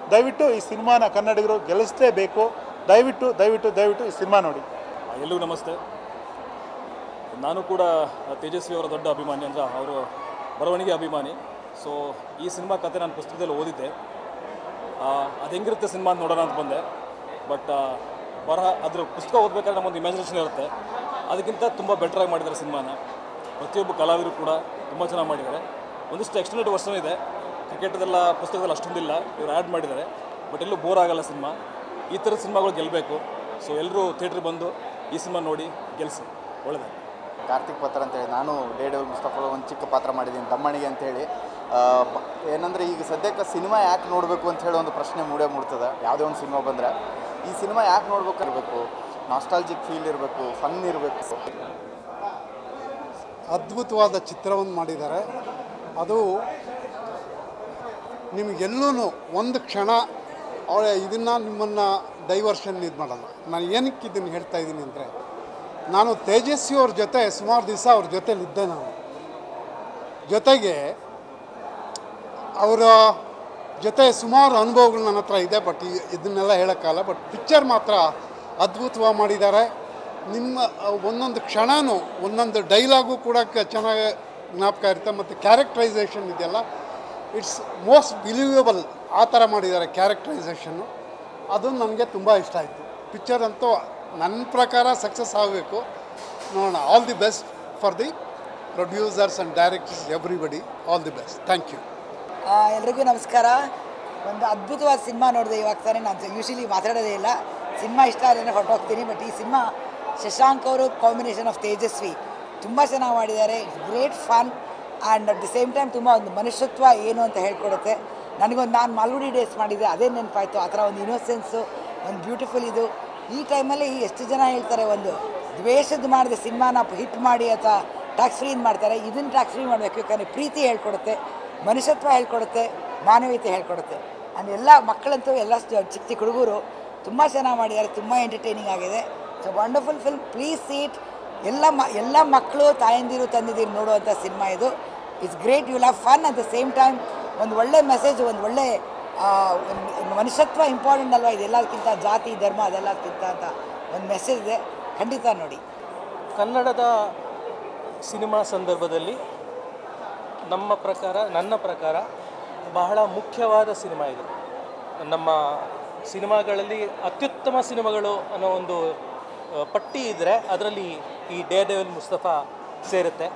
ದಯವಿಟ್ಟು ಈ ಸಿನಿಮಾನ ಕನ್ನಡಿಗರು ಗೆಲ್ಲಿಸಲೇಬೇಕು ದಯವಿಟ್ಟು ದಯವಿಟ್ಟು ದಯವಿಟ್ಟು ಈ ಸಿನಿಮಾ ನೋಡಿ ಎಲ್ರಿಗೂ ನಮಸ್ತೆ ನಾನು ಕೂಡ ತೇಜಸ್ವಿ ಅವರ ದೊಡ್ಡ ಅಭಿಮಾನಿ ಅಂದರೆ ಅವರು ಬರವಣಿಗೆ ಅಭಿಮಾನಿ ಸೊ ಈ ಸಿನಿಮಾ ಕತೆ ನಾನು ಪುಸ್ತಕದಲ್ಲಿ ಓದಿದ್ದೆ ಅದು ಹೆಂಗಿರುತ್ತೆ ಸಿನಿಮಾ ಅಂತ ನೋಡೋಣ ಅಂತ ಬಂದೆ ಬಟ್ ಬರಹ ಅದ್ರ ಪುಸ್ತಕ ಓದಬೇಕಾದ್ರೆ ನಮ್ಮೊಂದು ಇಮ್ಯಾಜಿನೇಷನ್ ಇರುತ್ತೆ ಅದಕ್ಕಿಂತ ತುಂಬ ಬೆಟ್ರಾಗಿ ಮಾಡಿದ್ದಾರೆ ಸಿನಿಮಾನ ಪ್ರತಿಯೊಬ್ಬ ಕಲಾವಿದರು ಕೂಡ ತುಂಬ ಚೆನ್ನಾಗಿ ಮಾಡಿದ್ದಾರೆ ಒಂದಿಷ್ಟು ಎಕ್ಸ್ಟೆಂಡೆಡ್ ವರ್ಷನ್ ಇದೆ ಕ್ರಿಕೆಟದೆಲ್ಲ ಪುಸ್ತಕದಲ್ಲಿ ಅಷ್ಟೊಂದಿಲ್ಲ ಇವರು ಆ್ಯಡ್ ಮಾಡಿದ್ದಾರೆ ಬಟ್ ಎಲ್ಲೂ ಬೋರ್ ಆಗಲ್ಲ ಸಿನಿಮಾ ಈ ಥರದ ಸಿನಿಮಾಗಳು ಗೆಲ್ಲಬೇಕು ಸೊ ಎಲ್ಲರೂ ಥಿಯೇಟ್ರಿಗೆ ಬಂದು ಈ ಸಿನಿಮಾ ನೋಡಿ ಗೆಲ್ಲಿಸಿ ಒಳ್ಳೆಯದು ಕಾರ್ತಿಕ್ ಪತ್ರ ಅಂತೇಳಿ ನಾನು ಡೇ ಡೆವಲ್ ಮುಸ್ತಫಾ ಒಂದು ಚಿಕ್ಕ ಪಾತ್ರ ಮಾಡಿದ್ದೀನಿ ದಮ್ಮಣಿಗೆ ಅಂತೇಳಿ ಆ, ಬ- ಏನಂದರೆ ಈಗ ಸದ್ಯಕ್ಕೆ ಸಿನಿಮಾ ಯಾಕೆ ನೋಡಬೇಕು ಅಂತ ಹೇಳಿ ಒಂದು ಪ್ರಶ್ನೆ ಮೂಡೇ ಮೂಡ್ತದೆ ಯಾವುದೇ ಒಂದು ಸಿನಿಮಾ ಬಂದರೆ ಈ ಸಿನಿಮಾ ಯಾಕೆ ನೋಡ್ಬೇಕು ಇರಬೇಕು ನಾಸ್ಟಾಲ್ಜಿಕ್ ಫೀಲ್ ಇರಬೇಕು ಫನ್ ಇರಬೇಕು ಅದ್ಭುತವಾದ ಚಿತ್ರವನ್ನು ಮಾಡಿದ್ದಾರೆ ಅದು ನಿಮಗೆಲ್ಲೂ ಒಂದು ಕ್ಷಣ ಅವಳ ಇದನ್ನು ನಿಮ್ಮನ್ನು ಡೈವರ್ಷನ್ ಇದು ಮಾಡಲ್ಲ ನಾನು ಏನಕ್ಕೆ ಇದನ್ನು ಹೇಳ್ತಾ ಇದ್ದೀನಿ ಅಂದರೆ ನಾನು ತೇಜಸ್ವಿ ಅವ್ರ ಜೊತೆ ಸುಮಾರು ದಿವಸ ಅವ್ರ ಜೊತೆಲಿದ್ದೆ ನಾನು ಜೊತೆಗೆ ಅವರ ಜೊತೆ ಸುಮಾರು ಅನುಭವಗಳು ನನ್ನ ಹತ್ರ ಇದೆ ಬಟ್ ಈ- ಇದನ್ನೆಲ್ಲ ಹೇಳೋಕ್ಕಲ್ಲ ಬಟ್ ಪಿಕ್ಚರ್ ಮಾತ್ರ ಅದ್ಭುತವಾಗಿ ಮಾಡಿದ್ದಾರೆ ನಿಮ್ಮ ಆ, ಒಂದೊಂದು ಕ್ಷಣನೂ ಒಂದೊಂದು ಡೈಲಾಗು ಕೂಡ ಕ- ಚೆನ್ನಾಗಿ ಜ್ಞಾಪಕ ಇರುತ್ತೆ ಮತ್ತು ಕ್ಯಾರೆಕ್ಟರೈಸೇಷನ್ ಇದೆಯಲ್ಲ ಇಟ್ಸ್ ಮೋಸ್ಟ್ ಬಿಲೀವಬಲ್ ಆ ಥರ ಮಾಡಿದ್ದಾರೆ ಕ್ಯಾರೆಕ್ಟರೈಸೇಷನ್ನು ಅದು ನನಗೆ ತುಂಬ ಇಷ್ಟ ಆಯಿತು ಪಿಕ್ಚರ್ ಅಂತೂ ನನ್ನ ಪ್ರಕಾರ ಸಕ್ಸಸ್ ಆಗಬೇಕು ನೋಡೋಣ all the best for the producers and directors everybody all the best thank you ಆ, ಎಲ್ರಿಗೂ ನಮಸ್ಕಾರ ಒಂದು ಅದ್ಭುತವಾದ ಸಿನಿಮಾ ನೋಡಿದೆ ಇವಾಗ ತಾನೇ ನಾನು ಯೂಶಲಿ ಮಾತಾಡೋದೇ ಇಲ್ಲ ಸಿನಿಮಾ ಇಷ್ಟ ಆದರೆ ಹೊರಟೋಗ್ತೀನಿ ಬಟ್ ಈ ಸಿನಿಮಾ ಶಶಾಂಕ್ ಅವರು ಕಾಂಬಿನೇಷನ್ ಆಫ್ ತೇಜಸ್ವಿ ತುಂಬ ಚೆನ್ನಾಗಿ ಮಾಡಿದ್ದಾರೆ great fun and at the same time ತುಂಬ ಒಂದು ಮನುಷ್ಯತ್ವ ಏನು ಅಂತ ಹೇಳ್ಕೊಡುತ್ತೆ ನನಗೊಂದು ನಾನು ಮಾಲ್ಗುಡಿ ಡೇಸ್ ಮಾಡಿದ್ದೆ ಅದೇ ನೆನಪಾಯಿತು ಆ ಥರ ಒಂದು ಇನ್ನೋಸೆನ್ಸು ಒಂದು ಬ್ಯೂಟಿಫುಲ್ ಇದು ಈ ಟೈಮಲ್ಲಿ ಎಷ್ಟು ಜನ ಹೇಳ್ತಾರೆ ಒಂದು ದ್ವೇಷದ ಮಾಡಿದ ಸಿನಿಮಾನ ಹಿಟ್ ಮಾಡಿ ಅಥವಾ ಟ್ಯಾಕ್ಸ್ ಫ್ರೀ ಮಾಡ್ತಾರೆ ಇದನ್ನು ಟ್ಯಾಕ್ಸ್ ಫ್ರೀ ಮಾಡಬೇಕು ಯಾಕಂದರೆ ಪ್ರೀತಿ ಹೇಳ್ಕೊಡುತ್ತೆ ಮನುಷ್ಯತ್ವ ಹೇಳ್ಕೊಡುತ್ತೆ ಮಾನವೀಯತೆ ಹೇಳ್ಕೊಡುತ್ತೆ ಆ್ಯಂಡ್ ಎಲ್ಲ ಮಕ್ಕಳಂತೂ ಎಲ್ಲ ಸ- ಚಿಕ್ಕ ಚಿಕ್ಕ ಹುಡುಗರು ತುಂಬ ಚೆನ್ನಾಗಿ ಮಾಡಿದ್ದಾರೆ ತುಂಬ ಎಂಟರ್ಟೈನಿಂಗ್ ಆಗಿದೆ so wonderful film please seat ಎಲ್ಲ ಮ ಎಲ್ಲ ಮಕ್ಕಳು ತಾಯಂದಿರು ತಂದಿದ್ದೀರು ನೋಡುವಂಥ ಸಿನಿಮಾ ಇದು it's great you love fun at the same time ಒಂದು ಒಳ್ಳೆ ಮೆಸೇಜ್ ಒಂದು ಒಳ್ಳೆ ಆ, ಒಂದು ಒಂದು ಮನುಷ್ಯತ್ವ ಇಂಪಾರ್ಟೆಂಟ್ ಅಲ್ವಾ ಇದೆಲ್ಲದಕ್ಕಿಂತ ಜಾತಿ ಧರ್ಮ ಅದೆಲ್ಲದಕ್ಕಿಂತ ಅಂತ ಒಂದು ಮೆಸೇಜ್ ಇದೆ ಖಂಡಿತ ನೋಡಿ ಕನ್ನಡದ ಸಿನಿಮಾ ಸಂದರ್ಭದಲ್ಲಿ ನಮ್ಮ ಪ್ರಕಾರ ನನ್ನ ಪ್ರಕಾರ ಬಹಳ ಮುಖ್ಯವಾದ ಸಿನಿಮಾ ಇದು ನಮ್ಮ ಸಿನಿಮಾಗಳಲ್ಲಿ ಅತ್ಯುತ್ತಮ ಸಿನಿಮಾಗಳು ಅನ್ನೋ ಒಂದು ಆ, ಪಟ್ಟಿ ಇದ್ದರೆ ಅದರಲ್ಲಿ ಈ ಡೇ ಡೆವಲ್ ಮುಸ್ತಫಾ ಸೇರುತ್ತೆ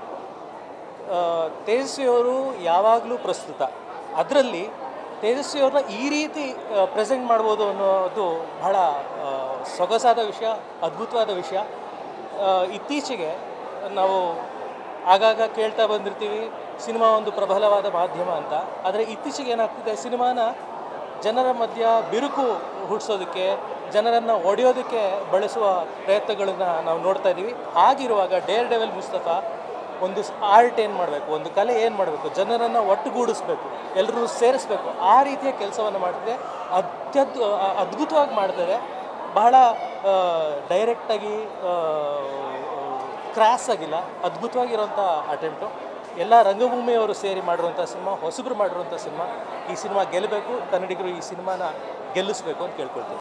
ಆ, ತೇಜಸ್ವಿಯವರು ಯಾವಾಗಲೂ ಪ್ರಸ್ತುತ ಅದರಲ್ಲಿ ತೇಜಸ್ವಿಯವ್ರನ್ನ ಈ ರೀತಿ ಪ್ರೆಸೆಂಟ್ ಮಾಡ್ಬೋದು ಅನ್ನೋದು ಬಹಳ ಆ, ಸೊಗಸಾದ ವಿಷಯ ಅದ್ಭುತವಾದ ವಿಷಯ ಆ, ಇತ್ತೀಚೆಗೆ ನಾವು ಆಗಾಗ ಕೇಳ್ತಾ ಬಂದಿರ್ತೀವಿ ಸಿನಿಮಾ ಒಂದು ಪ್ರಬಲವಾದ ಮಾಧ್ಯಮ ಅಂತ ಆದರೆ ಇತ್ತೀಚೆಗೆ ಏನಾಗ್ತಿದೆ ಸಿನಿಮಾನ ಜನರ ಮಧ್ಯ ಬಿರುಕು ಹುಟ್ಟಿಸೋದಕ್ಕೆ ಜನರನ್ನು ಒಡೆಯೋದಕ್ಕೆ ಬಳಸುವ ಪ್ರಯತ್ನಗಳನ್ನು ನಾವು ನೋಡ್ತಾ ಇದ್ದೀವಿ ಹಾಗಿರುವಾಗ ಡೇರ್ ಡೆವೆಲ್ ಮುಸ್ತಫಾ ಒಂದು ಆರ್ಟ್ ಏನು ಮಾಡಬೇಕು ಒಂದು ಕಲೆ ಏನು ಮಾಡಬೇಕು ಜನರನ್ನು ಒಟ್ಟುಗೂಡಿಸ್ಬೇಕು ಎಲ್ಲರೂ ಸೇರಿಸ್ಬೇಕು ಆ ರೀತಿಯ ಕೆಲಸವನ್ನು ಮಾಡ್ತಿದೆ ಅತ್ಯದ್ ಅದ್ಭುತವಾಗಿ ಮಾಡ್ತಾರೆ ಬಹಳ ಡೈರೆಕ್ಟಾಗಿ ಕ್ರಾಸ್ ಆಗಿಲ್ಲ ಅದ್ಭುತವಾಗಿರೋಂಥ ಅಟೆಂಪ್ಟು ಎಲ್ಲ ರಂಗಭೂಮಿಯವರು ಸೇರಿ ಮಾಡಿರುವಂಥ ಸಿನಿಮಾ ಹೊಸಬ್ರು ಮಾಡಿರುವಂಥ ಸಿನಿಮಾ ಈ ಸಿನಿಮಾ ಗೆಲ್ಲಬೇಕು ಕನ್ನಡಿಗರು ಈ ಸಿನಿಮಾನ ಗೆಲ್ಲಿಸ್ಬೇಕು ಅಂತ ಕೇಳ್ಕೊಳ್ತೀನಿ